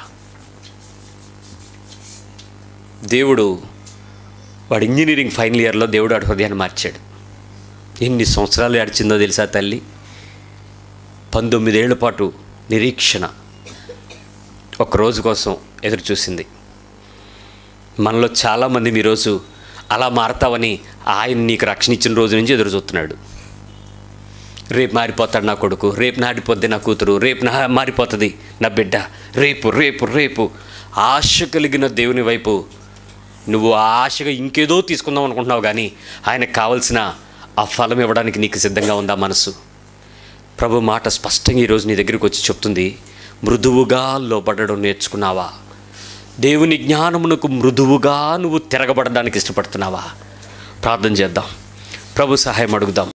దేవుడు వాడు ఇంజనీరింగ్ ఫైనల్ ఇయర్లో దేవుడు వాడి హృదయాన్ని మార్చాడు ఎన్ని సంవత్సరాలు ఏడ్చిందో తెలుసా తల్లి పంతొమ్మిదేళ్ల పాటు నిరీక్షణ ఒక రోజు కోసం ఎదురు చూసింది మనలో చాలామంది ఈరోజు అలా మారతావని ఆయన నీకు రక్షణ ఇచ్చిన రోజు నుంచి ఎదురు చూస్తున్నాడు రేపు మారిపోతాడు నా కొడుకు రేపు నాటిపోద్ది నా కూతురు రేపు నా మారిపోతుంది నా బిడ్డ రేపు రేపు రేపు ఆశ కలిగిన దేవుని వైపు నువ్వు ఆ ఆశగా ఇంకేదో తీసుకుందాం అనుకుంటున్నావు కానీ ఆయనకు కావలసిన ఆ ఫలం ఇవ్వడానికి నీకు సిద్ధంగా ఉందా మనసు ప్రభు మాట స్పష్టంగా ఈరోజు నీ దగ్గరికి వచ్చి చెప్తుంది మృదువుగా లోపడడం నేర్చుకున్నావా దేవుని జ్ఞానమునకు మృదువుగా నువ్వు తిరగబడడానికి ఇష్టపడుతున్నావా ప్రార్థన చేద్దాం ప్రభు సహాయం అడుగుదాం